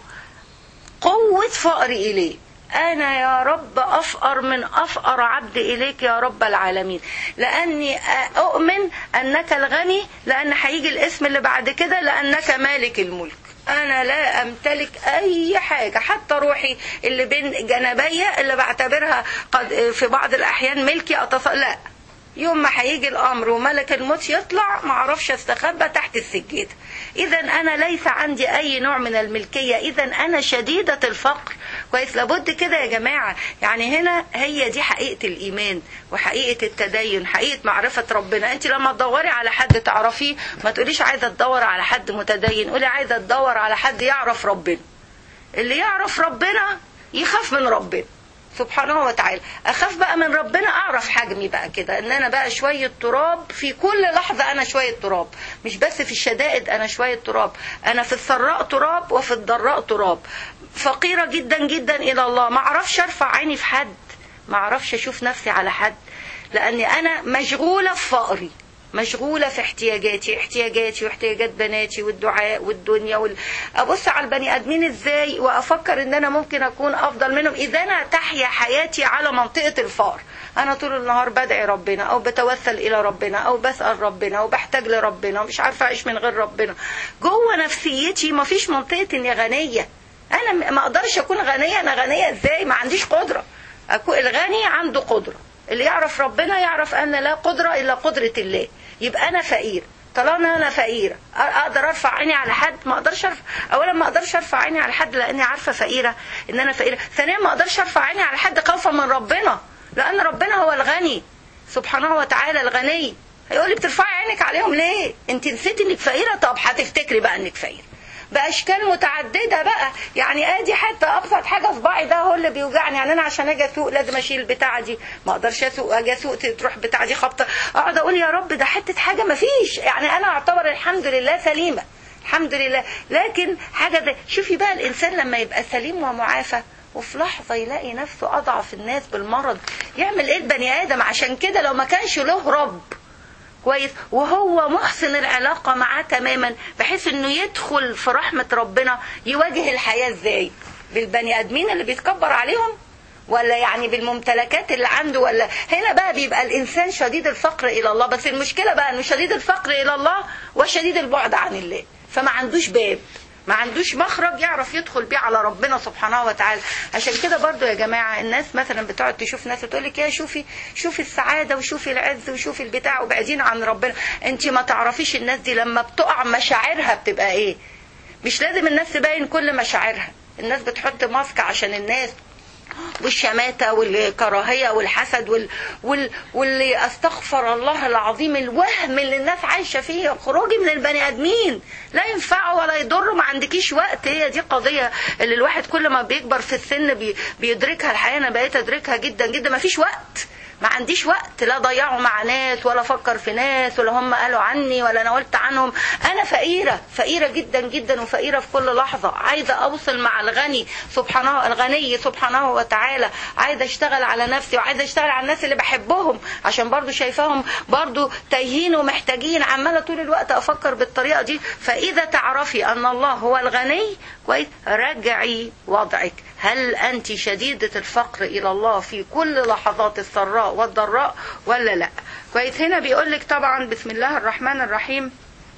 قوة فقري اليه انا يا رب افقر من افقر عبد اليك يا رب العالمين لاني اؤمن انك الغني لان هيجي الاسم اللي بعد كده لانك مالك الملك انا لا امتلك اي حاجة حتى روحي اللي بين جنبي اللي بعتبرها قد في بعض الاحيان ملكي أتص... لا يوم ما هيجي الامر وملك الموت يطلع ما اعرفش استخبى تحت السجاده اذا انا ليس عندي اي نوع من الملكيه اذا انا شديده الفقر كويس لابد كده يا جماعه يعني هنا هي دي حقيقه الايمان وحقيقه التدين حقيقه معرفه ربنا انت لما تدوري على حد تعرفيه ما تقوليش عايزه تدور على حد متدين قولي عايزه تدور على حد يعرف ربنا اللي يعرف ربنا يخاف من ربنا سبحانه وتعالى اخاف بقى من ربنا اعرف حجمي بقى كده ان انا بقى شويه تراب في كل لحظه انا شويه تراب مش بس في الشدائد انا شويه تراب انا في السراء تراب وفي الضراء تراب فقيره جدا جدا الى الله ما اعرفش ارفع عيني في حد ما اعرفش اشوف نفسي على حد لاني انا مشغوله في فقري مشغولة في احتياجاتي احتياجاتي واحتياجات بناتي والدعاء والدنيا وال... أبص على البني آدمين إزاي وأفكر إن أنا ممكن أكون أفضل منهم إذا أنا تحيا حياتي على منطقة الفقر أنا طول النهار بدعي ربنا أو بتوسل إلى ربنا أو بسأل ربنا أو بحتاج لربنا ومش عارفة أعيش من غير ربنا جوه نفسيتي مفيش منطقة إني غنية أنا ما أقدرش أكون غنية أنا غنية إزاي ما عنديش قدرة أكون الغني عنده قدرة اللي يعرف ربنا يعرف ان لا قدرة الا قدرة الله يبقى انا فقير طالما انا فقيرة اقدر ارفع عيني على حد ما اقدرش ارفع اولا ما اقدرش ارفع عيني على حد لاني عارفة فقيرة ان انا فقيرة ثانيا ما اقدرش ارفع عيني على حد خوفا من ربنا لان ربنا هو الغني سبحانه وتعالى الغني هيقول لي بترفعي عينك عليهم ليه انت نسيتي انك فقيرة طب هتفتكري بقى انك فقيرة باشكال متعدده بقى يعني ادي حتى ابسط حاجه صباعي ده هو اللي بيوجعني يعني انا عشان اجي اسوق لازم اشيل البتاعه دي ما اقدرش اسوق اجي اسوق تروح بتاعه دي خبطه اقعد اقول يا رب ده حته حاجه ما فيش يعني انا اعتبر الحمد لله سليمه الحمد لله لكن حاجه ده شوفي بقى الانسان لما يبقى سليم ومعافى وفي لحظة يلاقي نفسه أضعف الناس بالمرض يعمل إيه البني آدم عشان كده لو ما كانش له رب كويس وهو محسن العلاقة معاه تماما بحيث انه يدخل في رحمة ربنا يواجه الحياة ازاي بالبني ادمين اللي بيتكبر عليهم ولا يعني بالممتلكات اللي عنده ولا هنا بقى بيبقى الانسان شديد الفقر الى الله بس المشكلة بقى انه شديد الفقر الى الله وشديد البعد عن الله فما عندوش باب ما عندوش مخرج يعرف يدخل بيه على ربنا سبحانه وتعالى عشان كده برضو يا جماعة الناس مثلا بتقعد تشوف ناس تقول لك يا شوفي شوفي السعادة وشوفي العز وشوفي البتاع وبعدين عن ربنا انت ما تعرفيش الناس دي لما بتقع مشاعرها بتبقى ايه مش لازم الناس تبين كل مشاعرها الناس بتحط ماسك عشان الناس والشماتة والكراهية والحسد وال... وال... واللي استغفر الله العظيم الوهم اللي الناس عايشة فيه خروجي من البني ادمين لا ينفعوا ولا يضروا ما عندكيش وقت هي دي قضية اللي الواحد كل ما بيكبر في السن بي... بيدركها الحقيقة انا بقيت ادركها جدا جدا ما فيش وقت ما عنديش وقت لا ضيعه مع ناس ولا افكر في ناس ولا هم قالوا عني ولا انا قلت عنهم انا فقيره فقيره جدا جدا وفقيره في كل لحظه عايزه اوصل مع الغني سبحانه الغني سبحانه وتعالى عايزه اشتغل على نفسي وعايزه اشتغل على الناس اللي بحبهم عشان برضو شايفاهم برضو تايهين ومحتاجين عماله طول الوقت افكر بالطريقه دي فاذا تعرفي ان الله هو الغني كويس رجعي وضعك هل أنت شديدة الفقر إلى الله في كل لحظات السراء والضراء ولا لا كويس هنا بيقول لك طبعا بسم الله الرحمن الرحيم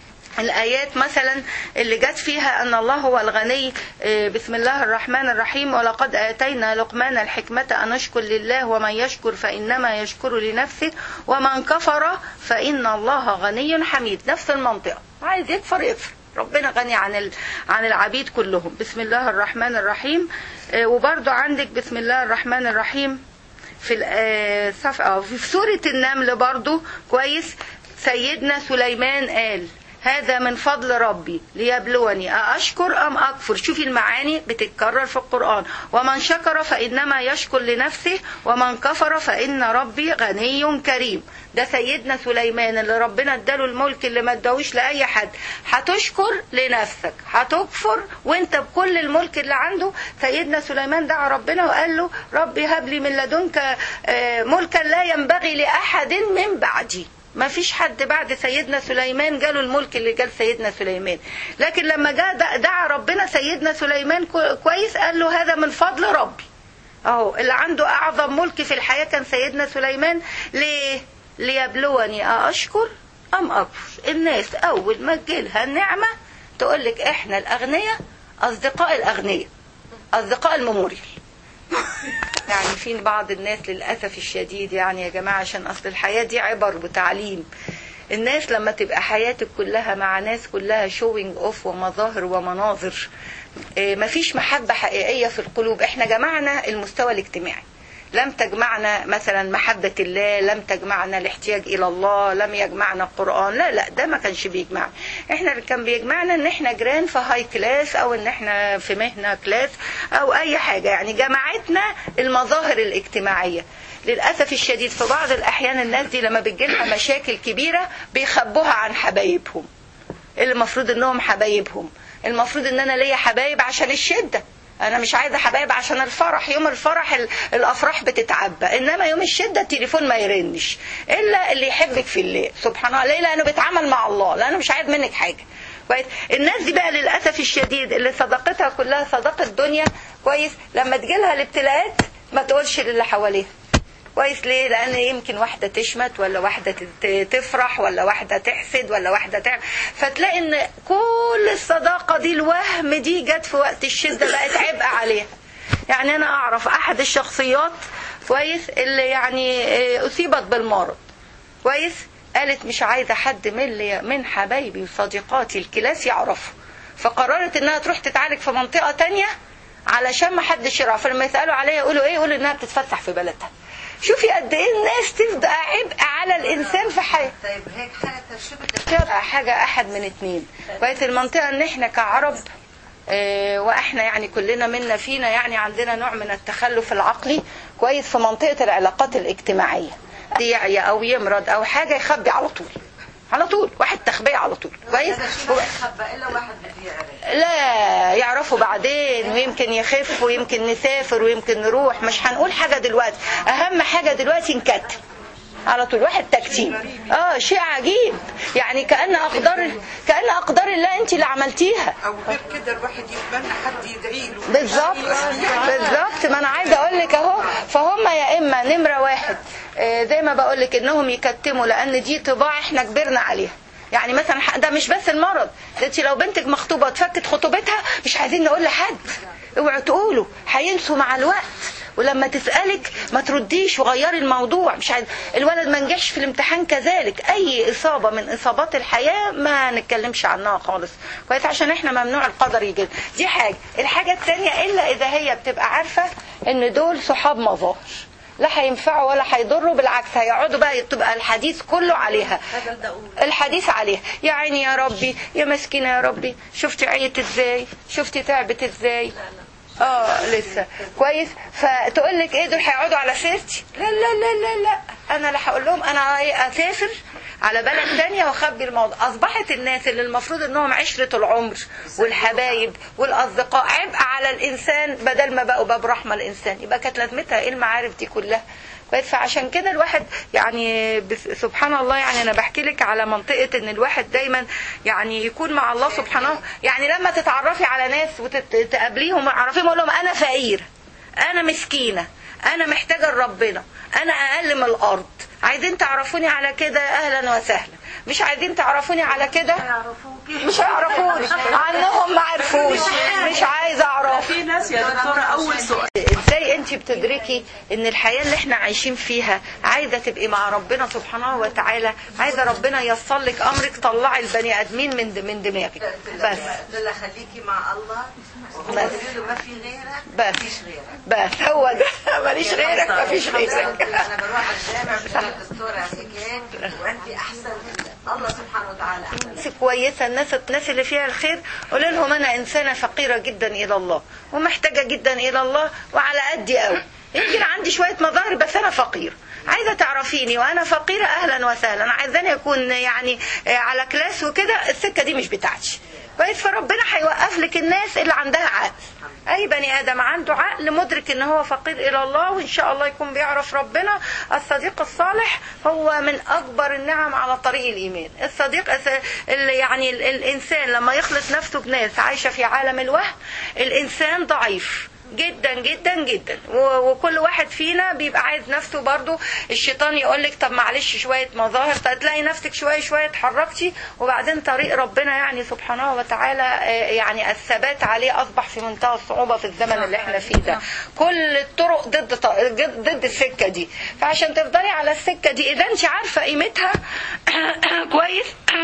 الآيات مثلا اللي جت فيها أن الله هو الغني بسم الله الرحمن الرحيم ولقد آتينا لقمان الحكمة أن اشكر لله ومن يشكر فإنما يشكر لنفسه ومن كفر فإن الله غني حميد نفس المنطقة عايز يكفر يكفر ربنا غني عن عن العبيد كلهم بسم الله الرحمن الرحيم وبرضو عندك بسم الله الرحمن الرحيم في ال- آه، صف اه في سورة النمل برضو كويس سيدنا سليمان قال هذا من فضل ربي ليبلوني أأشكر أم أكفر شوفي المعاني بتتكرر في القرآن ومن شكر فإنما يشكر لنفسه ومن كفر فإن ربي غني كريم ده سيدنا سليمان اللي ربنا اداله الملك اللي ما اداهوش لأي حد هتشكر لنفسك هتكفر وانت بكل الملك اللي عنده سيدنا سليمان دعا ربنا وقال له ربي هب لي من لدنك آه، ملكا لا ينبغي لأحد من بعدي ما فيش حد بعد سيدنا سليمان جاله الملك اللي جال سيدنا سليمان لكن لما جاء دع- دعا ربنا سيدنا سليمان كو- كويس قال له هذا من فضل ربي اهو اللي عنده اعظم ملك في الحياة كان سيدنا سليمان ليه ليبلوني أأشكر أم أكفر الناس أول ما تجيلها النعمة تقول لك إحنا الأغنياء أصدقاء الأغنياء أصدقاء الميموريال يعني في بعض الناس للأسف الشديد يعني يا جماعة عشان أصل الحياة دي عبر وتعليم الناس لما تبقى حياتك كلها مع ناس كلها شوينج اوف ومظاهر ومناظر إيه، مفيش محبة حقيقية في القلوب احنا جمعنا المستوى الاجتماعي لم تجمعنا مثلا محبة الله لم تجمعنا الاحتياج إلى الله لم يجمعنا القرآن لا لا ده ما كانش بيجمعنا احنا اللي كان بيجمعنا ان احنا جيران في هاي كلاس او ان احنا في مهنة كلاس او اي حاجة يعني جمعتنا المظاهر الاجتماعية للأسف الشديد في بعض الأحيان الناس دي لما بتجيلها مشاكل كبيرة بيخبوها عن حبايبهم اللي المفروض انهم حبايبهم المفروض ان انا ليا حبايب عشان الشده انا مش عايزه حبايب عشان الفرح يوم الفرح ال- الافراح بتتعبى انما يوم الشده التليفون ما يرنش الا اللي يحبك في الله سبحان الله ليه لانه بيتعامل مع الله لانه مش عايز منك حاجه كويس الناس دي بقى للاسف الشديد اللي صداقتها كلها صداقه دنيا كويس لما تجيلها الابتلاءات ما تقولش للي حواليها كويس ليه لان يمكن واحده تشمت ولا واحده تت- تفرح ولا واحده تحسد ولا واحده تعمل فتلاقي ان كل الصداقه دي الوهم دي جت في وقت الشده بقت عبء عليها يعني انا اعرف احد الشخصيات كويس اللي يعني آه، اصيبت بالمرض كويس قالت مش عايزه حد من اللي- من حبايبي وصديقاتي الكلاس يعرفوا فقررت انها تروح تتعالج في منطقه تانية علشان ما حدش يعرف فلما يسالوا عليها يقولوا ايه يقولوا انها بتتفسح في بلدها شوفي قد ايه الناس تبقى عبء على الانسان في حياته طيب هيك حاجة ترشبت تبقى حاجة أحد من اتنين بقت المنطقة إن إحنا كعرب آه، وإحنا يعني كلنا منا فينا يعني عندنا نوع من التخلف العقلي كويس في منطقة العلاقات الاجتماعية يعيا أو يمرض أو حاجة يخبي على طول على طول واحد تخبيه على طول كويس هذا الشيء ما يخبى إلا واحد بده يعرف لا يعرفوا بعدين ويمكن يخف ويمكن نسافر ويمكن نروح مش هنقول حاجة دلوقتي أهم حاجة دلوقتي نكتب على طول واحد تكتيب اه شيء عجيب يعني كأن أقدار كأن أقدار الله أنت اللي عملتيها او غير كده الواحد يتمنى حد يدعي له بالظبط بالظبط ما انا عايزه اقول لك اهو فهم يا اما نمره واحد آه، زي ما بقول لك انهم يكتموا لان دي طباع احنا كبرنا عليها يعني مثلا ح- ده مش بس المرض ده انت لو بنتك مخطوبه وتفكت خطوبتها مش عايزين نقول لحد اوعوا تقولوا هينسوا مع الوقت ولما تسألك ما ترديش وغيري الموضوع مش عايز الولد ما نجحش في الامتحان كذلك اي اصابة من اصابات الحياة ما نتكلمش عنها خالص كويس عشان احنا ممنوع القدر يجي دي حاجة الحاجة التانية الا اذا هي بتبقى عارفة ان دول صحاب مظاهر لا هينفعوا ولا هيضروا بالعكس هيقعدوا بقى تبقى الحديث كله عليها الحديث عليها يا عيني يا ربي يا مسكينة يا ربي شفتي عيت ازاي شفتي تعبت ازاي اه لسه كويس فتقول لك ايه دول هيقعدوا على سيرتي لا لا لا لا لا انا اللي هقول لهم انا إيه اسافر على بلد تانية واخبي الموضوع اصبحت الناس اللي المفروض انهم عشرة العمر والحبايب والاصدقاء عبء على الانسان بدل ما بقوا باب رحمة الانسان يبقى كانت لازمتها ايه المعارف دي كلها كويس فعشان كده الواحد يعني بس- سبحان الله يعني انا بحكي لك على منطقه ان الواحد دايما يعني يكون مع الله سبحانه يعني لما تتعرفي على ناس وتقابليهم عرفيهم اقول لهم انا فقير انا مسكينه انا محتاجه لربنا انا اقل من الارض عايزين تعرفوني على كده اهلا وسهلا مش عايزين تعرفوني على كده مش هيعرفوني عنهم ما عرفوش مش عايزه اعرف في ناس يا دكتورة أول سؤال ازاي ازاي انت بتدركي ان الحياه اللي احنا عايشين فيها عايزه تبقي مع ربنا سبحانه وتعالى عايزه ربنا ييسر لك امرك طلعي البني ادمين من من دماغك بس لا خليكي مع الله بس. وقولي له ما في غيرك بس. مفيش غيرك بس هو ده ماليش غيرك مفيش غيرك انا بروح الجامع بتقول الدكتوره هيك وانت احسن من الله سبحانه وتعالى احسن ناس كويسه الناس الناس اللي فيها الخير قول لهم انا انسانه فقيره جدا الى الله ومحتاجه جدا الى الله وعلى قدي قوي يمكن عندي شويه مظاهر بس انا فقير عايزه تعرفيني وانا فقيره اهلا وسهلا عايزاني اكون يعني آه، على كلاس وكده السكه دي مش بتاعتي كويس فربنا هيوقف لك الناس اللي عندها عقل اي بني ادم عنده عقل مدرك ان هو فقير الى الله وان شاء الله يكون بيعرف ربنا الصديق الصالح هو من اكبر النعم على طريق الايمان الصديق الس- اللي يعني ال- الانسان لما يخلط نفسه بناس عايشه في عالم الوهم الانسان ضعيف جدا جدا جدا و- وكل واحد فينا بيبقى عايز نفسه برضو الشيطان يقول لك طب معلش شويه مظاهر تلاقي نفسك شويه شويه اتحركتي وبعدين طريق ربنا يعني سبحانه وتعالى آه، يعني الثبات عليه اصبح في منتهى الصعوبه في الزمن اللي احنا فيه ده كل الطرق ضد ط- ضد السكه دي فعشان تفضلي على السكه دي اذا انت عارفه قيمتها كويس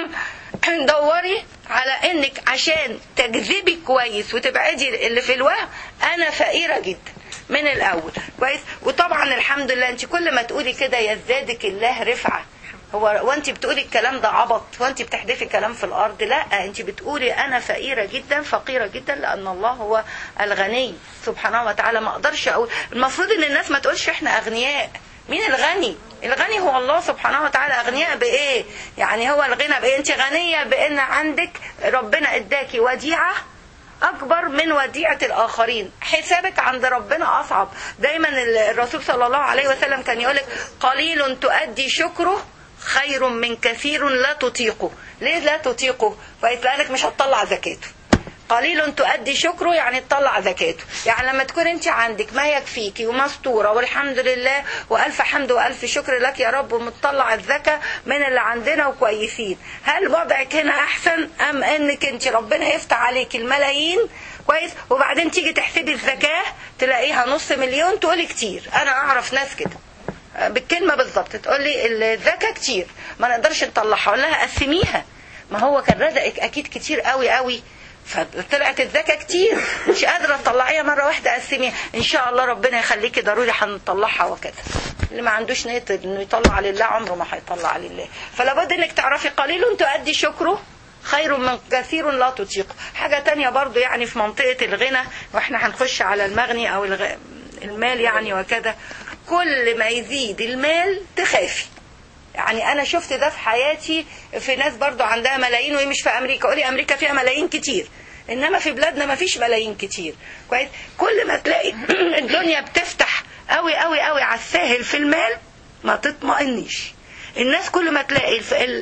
دوري على انك عشان تجذبي كويس وتبعدي اللي في الوهم انا فقيره جدا من الاول كويس وطبعا الحمد لله انت كل ما تقولي كده يزدادك الله رفعه هو وانت بتقولي الكلام ده عبط وانت بتحدفي كلام في الارض لا انت بتقولي انا فقيره جدا فقيره جدا لان الله هو الغني سبحانه وتعالى ما اقدرش اقول المفروض ان الناس ما تقولش احنا اغنياء مين الغني الغني هو الله سبحانه وتعالى اغنياء بايه يعني هو الغنى بايه انت غنيه بان عندك ربنا اداكي وديعه اكبر من وديعه الاخرين حسابك عند ربنا اصعب دايما الرسول صلى الله عليه وسلم كان يقولك قليل تؤدي شكره خير من كثير لا تطيقه ليه لا تطيقه فيتلاقيك مش هتطلع زكاته قليل تؤدي شكره يعني تطلع زكاته يعني لما تكون انت عندك ما يكفيكي ومستوره والحمد لله والف حمد والف شكر لك يا رب ومتطلع الزكاه من اللي عندنا وكويسين هل وضعك هنا احسن ام انك انت ربنا يفتح عليك الملايين كويس وبعدين تيجي تحسبي الزكاه تلاقيها نص مليون تقولي كتير انا اعرف ناس كده بالكلمه بالظبط تقول لي الزكاه كتير ما نقدرش نطلعها اقول لها قسميها ما هو كان رزقك اكيد كتير قوي قوي فطلعت الزكاه كتير مش قادره تطلعيها مره واحده قسميها ان شاء الله ربنا يخليكي ضروري هنطلعها وكذا اللي ما عندوش نيه انه يطلع لله عمره ما هيطلع لله فلا بد انك تعرفي قليل تؤدي شكره خير من كثير لا تطيق حاجة تانية برضو يعني في منطقة الغنى واحنا هنخش على المغني او الغ... المال يعني وكذا كل ما يزيد المال تخافي يعني انا شفت ده في حياتي في ناس برضو عندها ملايين وهي مش في امريكا قولي امريكا فيها ملايين كتير انما في بلادنا ما فيش ملايين كتير كويس كل ما تلاقي الدنيا بتفتح قوي قوي قوي على الساهل في المال ما تطمئنيش الناس كل ما تلاقي الف... ال...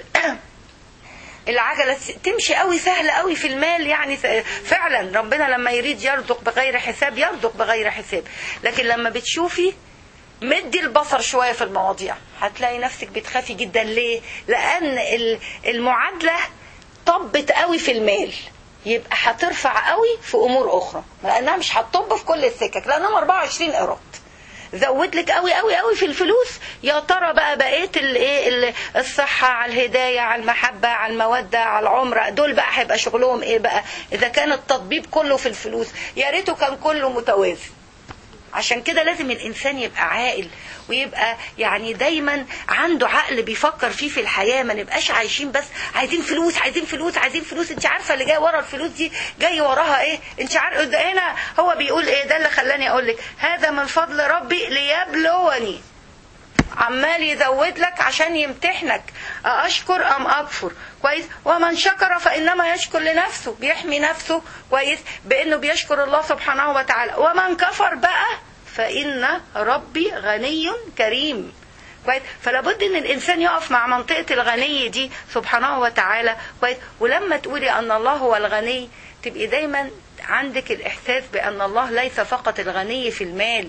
العجلة تمشي قوي سهلة قوي في المال يعني فعلا ربنا لما يريد يرزق بغير حساب يرزق بغير حساب لكن لما بتشوفي مدي البصر شوية في المواضيع هتلاقي نفسك بتخافي جدا ليه لأن المعادلة طبت قوي في المال يبقى هترفع قوي في أمور أخرى لأنها مش هتطب في كل السكك لأنهم 24 قيراط زود لك قوي قوي قوي في الفلوس يا ترى بقى بقيت الايه الصحه على الهدايه على المحبه على الموده على العمره دول بقى هيبقى شغلهم ايه بقى اذا كان التطبيب كله في الفلوس يا ريته كان كله متوازن عشان كده لازم الانسان يبقى عاقل ويبقى يعني دايما عنده عقل بيفكر فيه في الحياه ما نبقاش عايشين بس عايزين فلوس عايزين فلوس عايزين فلوس انت عارفه اللي جاي ورا الفلوس دي جاي وراها ايه انت عارفه ده هنا هو بيقول ايه ده اللي خلاني اقول لك هذا من فضل ربي ليبلوني عمال يزود لك عشان يمتحنك أشكر أم أكفر كويس ومن شكر فإنما يشكر لنفسه بيحمي نفسه كويس بأنه بيشكر الله سبحانه وتعالى ومن كفر بقى فإن ربي غني كريم كويس فلا بد ان الانسان يقف مع منطقه الغني دي سبحانه وتعالى كويس ولما تقولي ان الله هو الغني تبقي دايما عندك الاحساس بان الله ليس فقط الغني في المال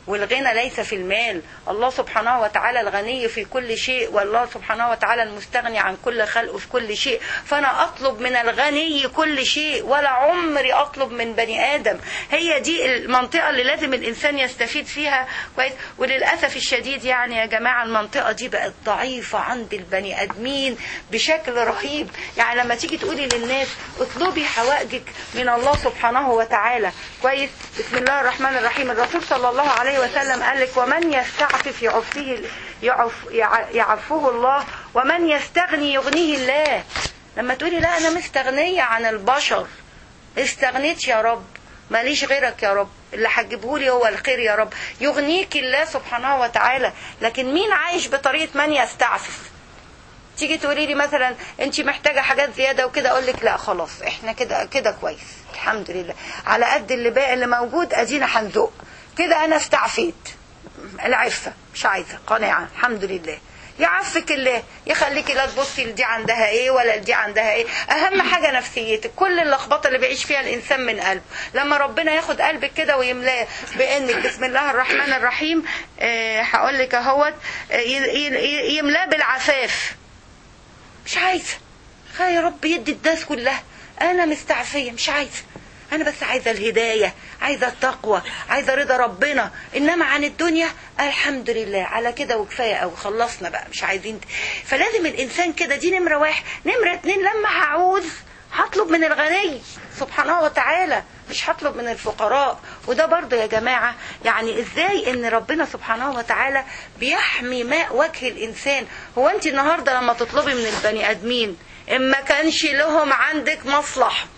والغنى ليس في المال الله سبحانه وتعالى الغني في كل شيء والله سبحانه وتعالى المستغني عن كل خلقه في كل شيء فأنا أطلب من الغني كل شيء ولا عمري أطلب من بني آدم هي دي المنطقة اللي لازم الإنسان يستفيد فيها كويس وللأسف الشديد يعني يا جماعة المنطقة دي بقت ضعيفة عند البني آدمين بشكل رهيب يعني لما تيجي تقولي للناس اطلبي حوائجك من الله سبحانه وتعالى كويس بسم الله الرحمن الرحيم الرسول صلى الله عليه وسلم قال لك ومن يستعفف يعفه يعف يع- يعفه الله ومن يستغني يغنيه الله لما تقولي لا انا مستغنيه عن البشر استغنيت يا رب ماليش غيرك يا رب اللي هتجيبهولي هو الخير يا رب يغنيك الله سبحانه وتعالى لكن مين عايش بطريقه من يستعفف تيجي تقولي لي مثلا انت محتاجه حاجات زياده وكده اقول لك لا خلاص احنا كده كده كويس الحمد لله على قد اللي باقي اللي موجود ادينا هنزق كده انا استعفيت العفه مش عايزه قناعه الحمد لله يعفك الله يخليكي لا تبصي لدي عندها ايه ولا لدي عندها ايه اهم حاجه نفسيتك كل اللخبطه اللي بيعيش فيها الانسان من قلبه لما ربنا ياخد قلبك كده ويملاه بانك بسم الله الرحمن الرحيم آه هقول لك اهوت آه، ي- ي- يملاه بالعفاف مش عايزه خير يا رب يدي الناس كلها انا مستعفيه مش عايزه انا بس عايزه الهدايه عايزه التقوى عايزه رضا ربنا انما عن الدنيا الحمد لله على كده وكفايه قوي خلصنا بقى مش عايزين فلازم الانسان كده دي نمره واحد نمره اتنين لما هعوز هطلب من الغني سبحانه وتعالى مش هطلب من الفقراء وده برضه يا جماعة يعني ازاي ان ربنا سبحانه وتعالى بيحمي ماء وجه الانسان هو انت النهاردة لما تطلبي من البني ادمين ان ما كانش لهم عندك مصلحة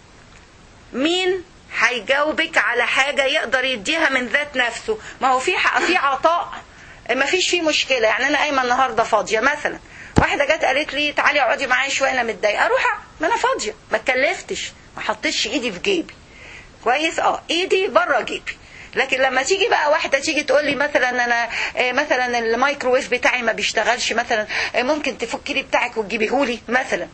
مين هيجاوبك على حاجة يقدر يديها من ذات نفسه ما هو في ح- في عطاء ما فيش فيه مشكلة يعني انا قايمة النهاردة فاضية مثلا واحدة جت قالت لي تعالي اقعدي معايا شوية انا متضايقة اروح أ- ما انا فاضية ما اتكلفتش ما حطيتش ايدي في جيبي كويس اه ايدي بره جيبي لكن لما تيجي بقى واحده تيجي تقول لي مثلا انا آه، مثلا الميكروويف بتاعي ما بيشتغلش مثلا آه، ممكن تفكي لي بتاعك وتجيبيهولي مثلا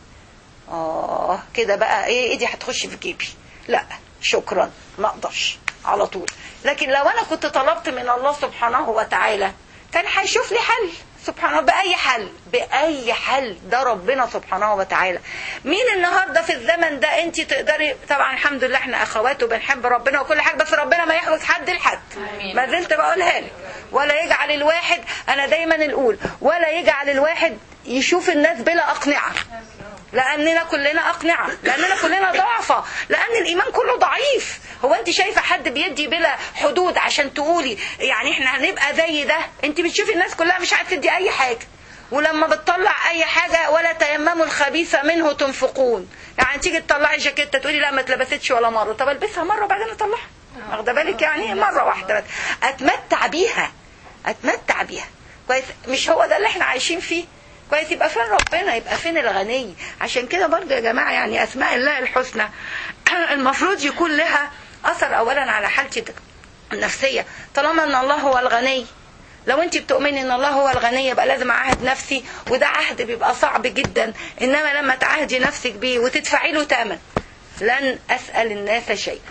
اه كده بقى ايه ايدي هتخش في جيبي لا شكرا ما اقدرش على طول لكن لو انا كنت طلبت من الله سبحانه وتعالى كان هيشوف لي حل سبحانه بأي حل بأي حل ده ربنا سبحانه وتعالى مين النهاردة في الزمن ده انت تقدري طبعا الحمد لله احنا اخوات وبنحب ربنا وكل حاجة بس ربنا ما يحوز حد لحد ما زلت بقولها لك ولا يجعل الواحد انا دايما الاول ولا يجعل الواحد يشوف الناس بلا اقنعه لاننا كلنا اقنعه لاننا كلنا ضعفة لان الايمان كله ضعيف هو انت شايفه حد بيدي بلا حدود عشان تقولي يعني احنا هنبقى زي ده انت بتشوفي الناس كلها مش عايزه تدي اي حاجه ولما بتطلع اي حاجه ولا تيمموا الخبيث منه تنفقون يعني تيجي تطلعي جاكيته تقولي لا ما اتلبستش ولا مره طب البسها مره وبعدين اطلعها واخده بالك يعني مره واحده بس اتمتع بيها اتمتع بيها كويس مش هو ده اللي احنا عايشين فيه كويس يبقى فين ربنا يبقى فين الغني عشان كده برضه يا جماعه يعني اسماء الله الحسنى المفروض يكون لها اثر اولا على حالتي النفسيه طالما ان الله هو الغني لو انت بتؤمني ان الله هو الغني يبقى لازم اعهد نفسي وده عهد بيبقى صعب جدا انما لما تعهدي نفسك بيه وتدفعي له ثمن لن اسال الناس شيئا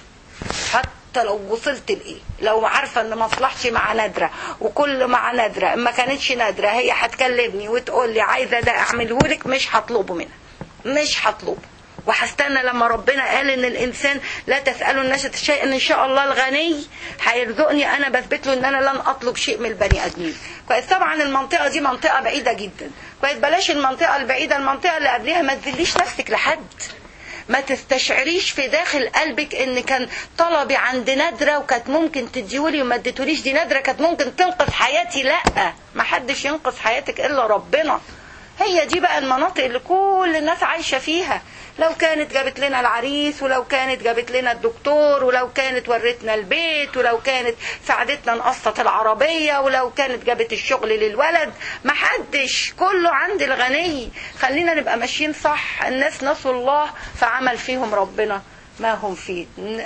حتى لو وصلت لايه لو عارفه ان مصلحتي مع نادره وكل مع نادره ما كانتش نادره هي هتكلمني وتقول لي عايزه ده اعمله لك مش هطلبه منها مش هطلبه وهستنى لما ربنا قال ان الانسان لا تسالوا الناس شيئا ان شاء الله الغني هيرزقني انا بثبت له ان انا لن اطلب شيء من البني ادمين كويس طبعا المنطقه دي منطقه بعيده جدا كويس بلاش المنطقه البعيده المنطقه اللي قبلها ما تذليش نفسك لحد ما تستشعريش في داخل قلبك ان كان طلبي عند نادرة وكانت ممكن تديولي وما اديتوليش دي نادرة كانت ممكن تنقذ حياتي لا ما حدش ينقذ حياتك الا ربنا هي دي بقى المناطق اللي كل الناس عايشة فيها لو كانت جابت لنا العريس ولو كانت جابت لنا الدكتور ولو كانت ورتنا البيت ولو كانت ساعدتنا نقسط العربية ولو كانت جابت الشغل للولد ما حدش كله عند الغني خلينا نبقى ماشيين صح الناس نسوا الله فعمل فيهم ربنا ما هم فيه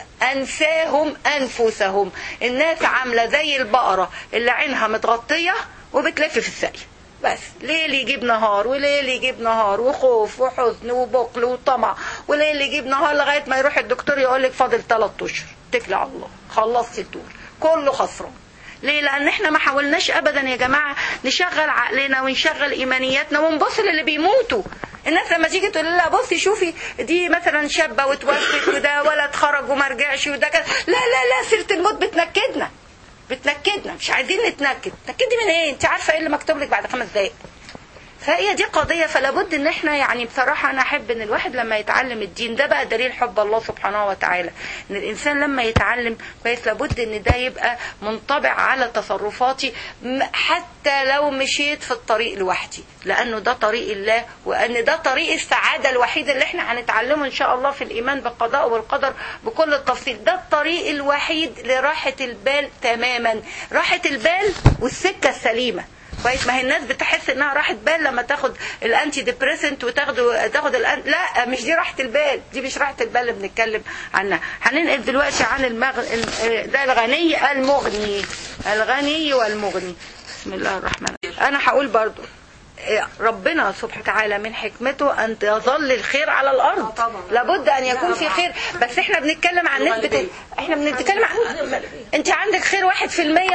أنساهم أنفسهم الناس عاملة زي البقرة اللي عينها متغطية وبتلف في السقي بس ليل يجيب نهار وليل يجيب نهار وخوف وحزن وبخل وطمع وليل يجيب نهار لغايه ما يروح الدكتور يقول لك فاضل ثلاث اشهر اتكلي على الله خلصت الدور كله خسران ليه لان احنا ما حاولناش ابدا يا جماعه نشغل عقلنا ونشغل ايمانياتنا ونبص للي بيموتوا الناس لما تيجي تقول لها بصي شوفي دي مثلا شابه وتوفت وده ولد خرج وما رجعش وده كده لا لا لا سيره الموت بتنكدنا بتنكدنا مش عايزين نتنكد تنكدي من ايه انت عارفه ايه اللي مكتوب لك بعد خمس دقايق فهي دي قضية فلا بد ان احنا يعني بصراحة انا احب ان الواحد لما يتعلم الدين ده بقى دليل حب الله سبحانه وتعالى ان الانسان لما يتعلم كويس لابد ان ده يبقى منطبع على تصرفاتي م- حتى لو مشيت في الطريق لوحدي لانه ده طريق الله وان ده طريق السعادة الوحيد اللي احنا هنتعلمه ان شاء الله في الايمان بالقضاء والقدر بكل التفصيل ده الطريق الوحيد لراحة البال تماما راحة البال والسكة السليمة كويس ما هي الناس بتحس انها راحه بال لما تاخد الانتي ديبريسنت وتاخد تاخد الأن... لا مش دي راحه البال دي مش راحه البال اللي بنتكلم عنها هننقل دلوقتي عن المغ... الم- ده الغني المغني الغني والمغني بسم الله الرحمن الرحيم انا هقول برضو إيه، ربنا سبحانه وتعالى من حكمته ان يظل الخير على الارض طبعا. لابد ان يكون في خير بس احنا بنتكلم عن نسبه الغالبية. احنا بنتكلم عن انت عندك خير 1%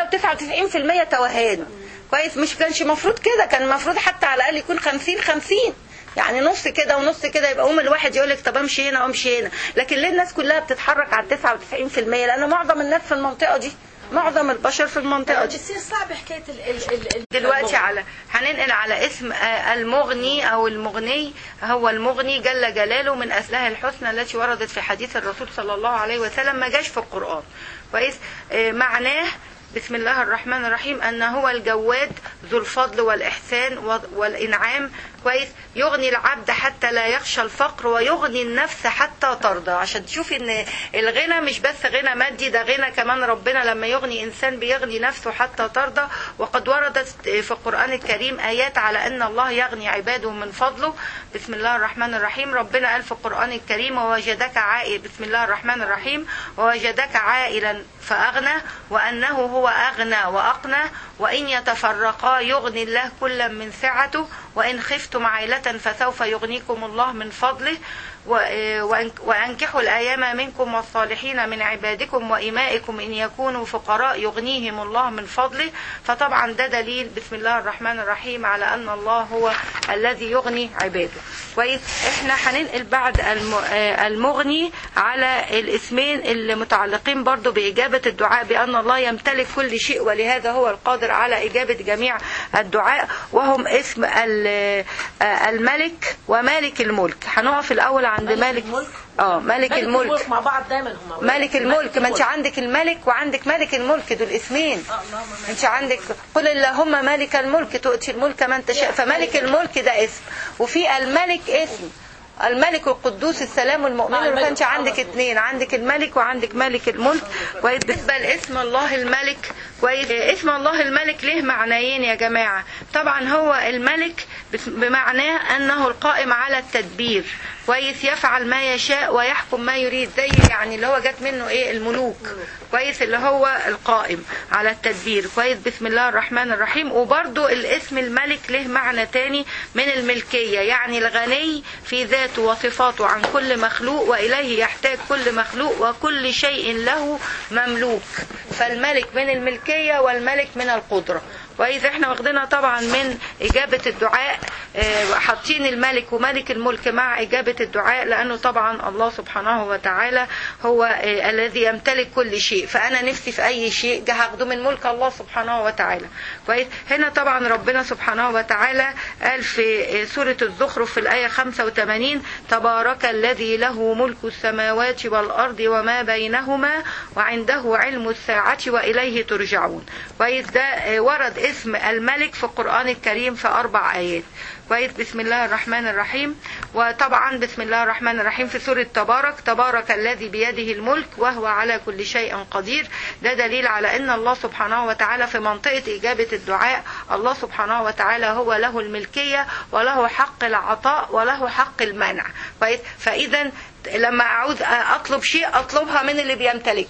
و99% توهان كويس مش كانش المفروض كده كان المفروض حتى على الاقل يكون 50 50 يعني نص كده ونص كده يبقى قوم الواحد يقول لك طب امشي هنا وامشي هنا لكن ليه الناس كلها بتتحرك على 99% لان معظم الناس في المنطقه دي معظم البشر في المنطقه دي بتصير صعب حكايه ال ال ال ال دلوقتي على هننقل على اسم آه، المغني او المغني هو المغني جل جلاله من اسماء الحسنى التي وردت في حديث الرسول صلى الله عليه وسلم ما جاش في القران كويس آه، معناه بسم الله الرحمن الرحيم ان هو الجواد ذو الفضل والاحسان و- والانعام كويس يغني العبد حتى لا يخشى الفقر ويغني النفس حتى ترضى عشان تشوفي ان الغنى مش بس غنى مادي ده غنى كمان ربنا لما يغني انسان بيغني نفسه حتى ترضى وقد وردت في القران الكريم ايات على ان الله يغني عباده من فضله بسم الله الرحمن الرحيم ربنا قال في القران الكريم ووجدك عائل بسم الله الرحمن الرحيم ووجدك عائلا فاغنى وانه هو اغنى واقنى وان يتفرقا يغني الله كلا من سعته وإن خفتم عائلة فسوف يغنيكم الله من فضله و- وأن- وأنكحوا الأيام منكم والصالحين من عبادكم وإمائكم إن يكونوا فقراء يغنيهم الله من فضله فطبعا ده دليل بسم الله الرحمن الرحيم على أن الله هو الذي يغني عباده كويس احنا هننقل بعد الم- آه، المغني على الاسمين اللي متعلقين برضو بإجابة الدعاء بأن الله يمتلك كل شيء ولهذا هو القادر على إجابة جميع الدعاء وهم اسم ال- آه، الملك ومالك الملك هنقف الأول عند مالك الملك؟ اه مالك الملك مع بعض دايما هم ملك الملك ما انت عندك الملك وعندك ملك الملك دول اسمين انت عندك قل اللهم مالك الملك تؤتي الملك من تشاء فملك الملك ده اسم وفي الملك اسم الملك القدوس السلام المؤمن آه، الملك. فانت عندك اثنين عندك الملك وعندك ملك الملك كويس بالنسبه لاسم الله الملك كويس اسم الله الملك له معنيين يا جماعه طبعا هو الملك بس- بمعناه انه القائم على التدبير كويس يفعل ما يشاء ويحكم ما يريد زي يعني اللي هو جت منه ايه الملوك كويس اللي هو القائم على التدبير كويس بسم الله الرحمن الرحيم وبرضو الاسم الملك له معنى تاني من الملكية يعني الغني في ذاته وصفاته عن كل مخلوق وإليه يحتاج كل مخلوق وكل شيء له مملوك فالملك من الملكية والملك من القدرة وإذا احنا واخدينها طبعا من إجابة الدعاء آه، حاطين الملك وملك الملك مع إجابة الدعاء لأنه طبعا الله سبحانه وتعالى هو آه، الذي يمتلك كل شيء فأنا نفسي في أي شيء ده هاخده من ملك الله سبحانه وتعالى كويس هنا طبعا ربنا سبحانه وتعالى قال في آه، سورة الزخرف في الآية 85 تبارك الذي له ملك السماوات والأرض وما بينهما وعنده علم الساعة وإليه ترجعون كويس ده آه، ورد اسم الملك في القرآن الكريم في أربع آيات كويس بسم الله الرحمن الرحيم وطبعا بسم الله الرحمن الرحيم في سورة تبارك تبارك الذي بيده الملك وهو على كل شيء قدير ده دليل على ان الله سبحانه وتعالى في منطقة اجابة الدعاء الله سبحانه وتعالى هو له الملكية وله حق العطاء وله حق المنع كويس فاذا لما اعوز اطلب شيء اطلبها من اللي بيمتلكها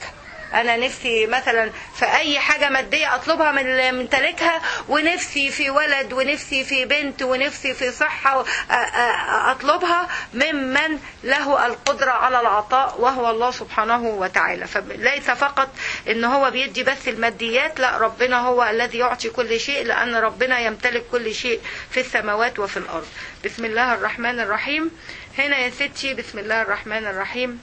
انا نفسي مثلا في اي حاجه ماديه اطلبها من من تلكها ونفسي في ولد ونفسي في بنت ونفسي في صحه أ- أ- اطلبها ممن له القدره على العطاء وهو الله سبحانه وتعالى فليس فقط ان هو بيدي بس الماديات لا ربنا هو الذي يعطي كل شيء لان ربنا يمتلك كل شيء في السماوات وفي الارض بسم الله الرحمن الرحيم هنا يا ستي بسم الله الرحمن الرحيم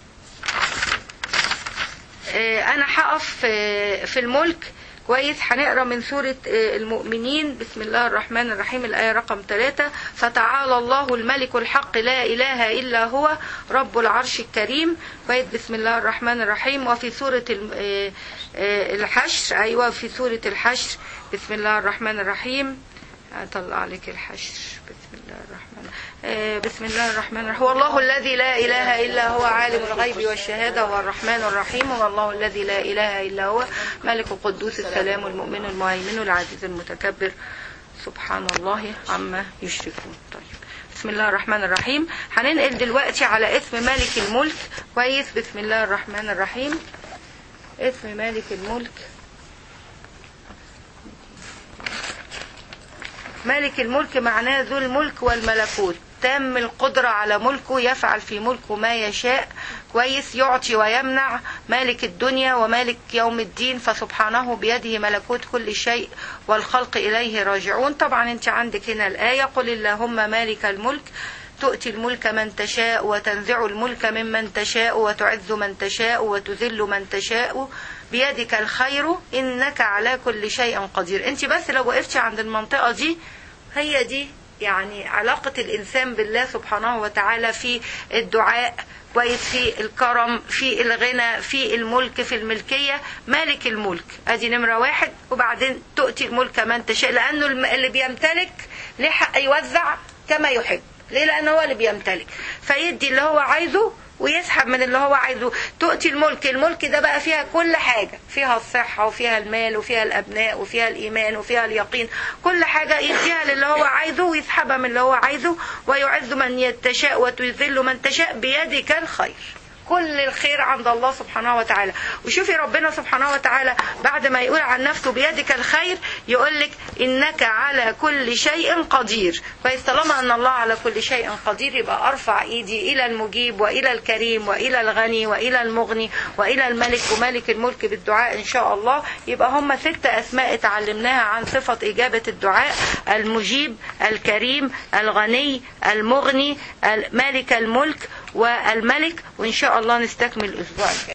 آه، انا هقف آه، في الملك كويس هنقرا من سورة آه، المؤمنين بسم الله الرحمن الرحيم الآية رقم ثلاثة فتعالى الله الملك الحق لا إله إلا هو رب العرش الكريم كويس بسم الله الرحمن الرحيم وفي سورة الم- آه، آه، الحشر أيوة في سورة الحشر بسم الله الرحمن الرحيم أطلع عليك الحشر بسم الله الرحمن آه، بسم الله الرحمن الرحيم هو الله الذي لا إله إلا هو عالم الغيب والشهادة هو الرحمن الرحيم هو الله الذي لا إله إلا هو ملك القدوس السلام المؤمن المهيمن العزيز المتكبر سبحان الله عما يشركون طيب بسم الله الرحمن الرحيم هننقل دلوقتي على اسم مالك الملك كويس بسم الله الرحمن الرحيم اسم مالك الملك مالك الملك معناه ذو الملك والملكوت تام القدرة على ملكه يفعل في ملكه ما يشاء كويس يعطي ويمنع مالك الدنيا ومالك يوم الدين فسبحانه بيده ملكوت كل شيء والخلق إليه راجعون طبعا انت عندك هنا الآية قل اللهم مالك الملك تؤتي الملك من تشاء وتنزع الملك ممن تشاء وتعز من تشاء وتذل من تشاء بيدك الخير إنك على كل شيء قدير انت بس لو وقفتي عند المنطقة دي هي دي يعني علاقة الإنسان بالله سبحانه وتعالى في الدعاء كويس في الكرم في الغنى في الملك في الملكية مالك الملك ادي نمرة واحد وبعدين تؤتي الملك من تشاء لأنه الم- اللي بيمتلك ليه حق يوزع كما يحب ليه لأنه هو اللي بيمتلك فيدي اللي هو عايزه ويسحب من اللي هو عايزه تؤتي الملك الملك ده بقى فيها كل حاجة فيها الصحة وفيها المال وفيها الأبناء وفيها الإيمان وفيها اليقين كل حاجة يديها للي هو عايزه ويسحبها من اللي هو عايزه ويعز من يتشاء وتذل من تشاء بيدك الخير كل الخير عند الله سبحانه وتعالى وشوفي ربنا سبحانه وتعالى بعد ما يقول عن نفسه بيدك الخير يقول لك انك على كل شيء قدير كويس طالما ان الله على كل شيء قدير يبقى ارفع ايدي الى المجيب والى الكريم والى الغني والى المغني والى الملك ومالك الملك بالدعاء ان شاء الله يبقى هم ست اسماء اتعلمناها عن صفة اجابة الدعاء المجيب الكريم الغني المغني مالك الملك والملك وإن شاء الله نستكمل الأسبوع الجاي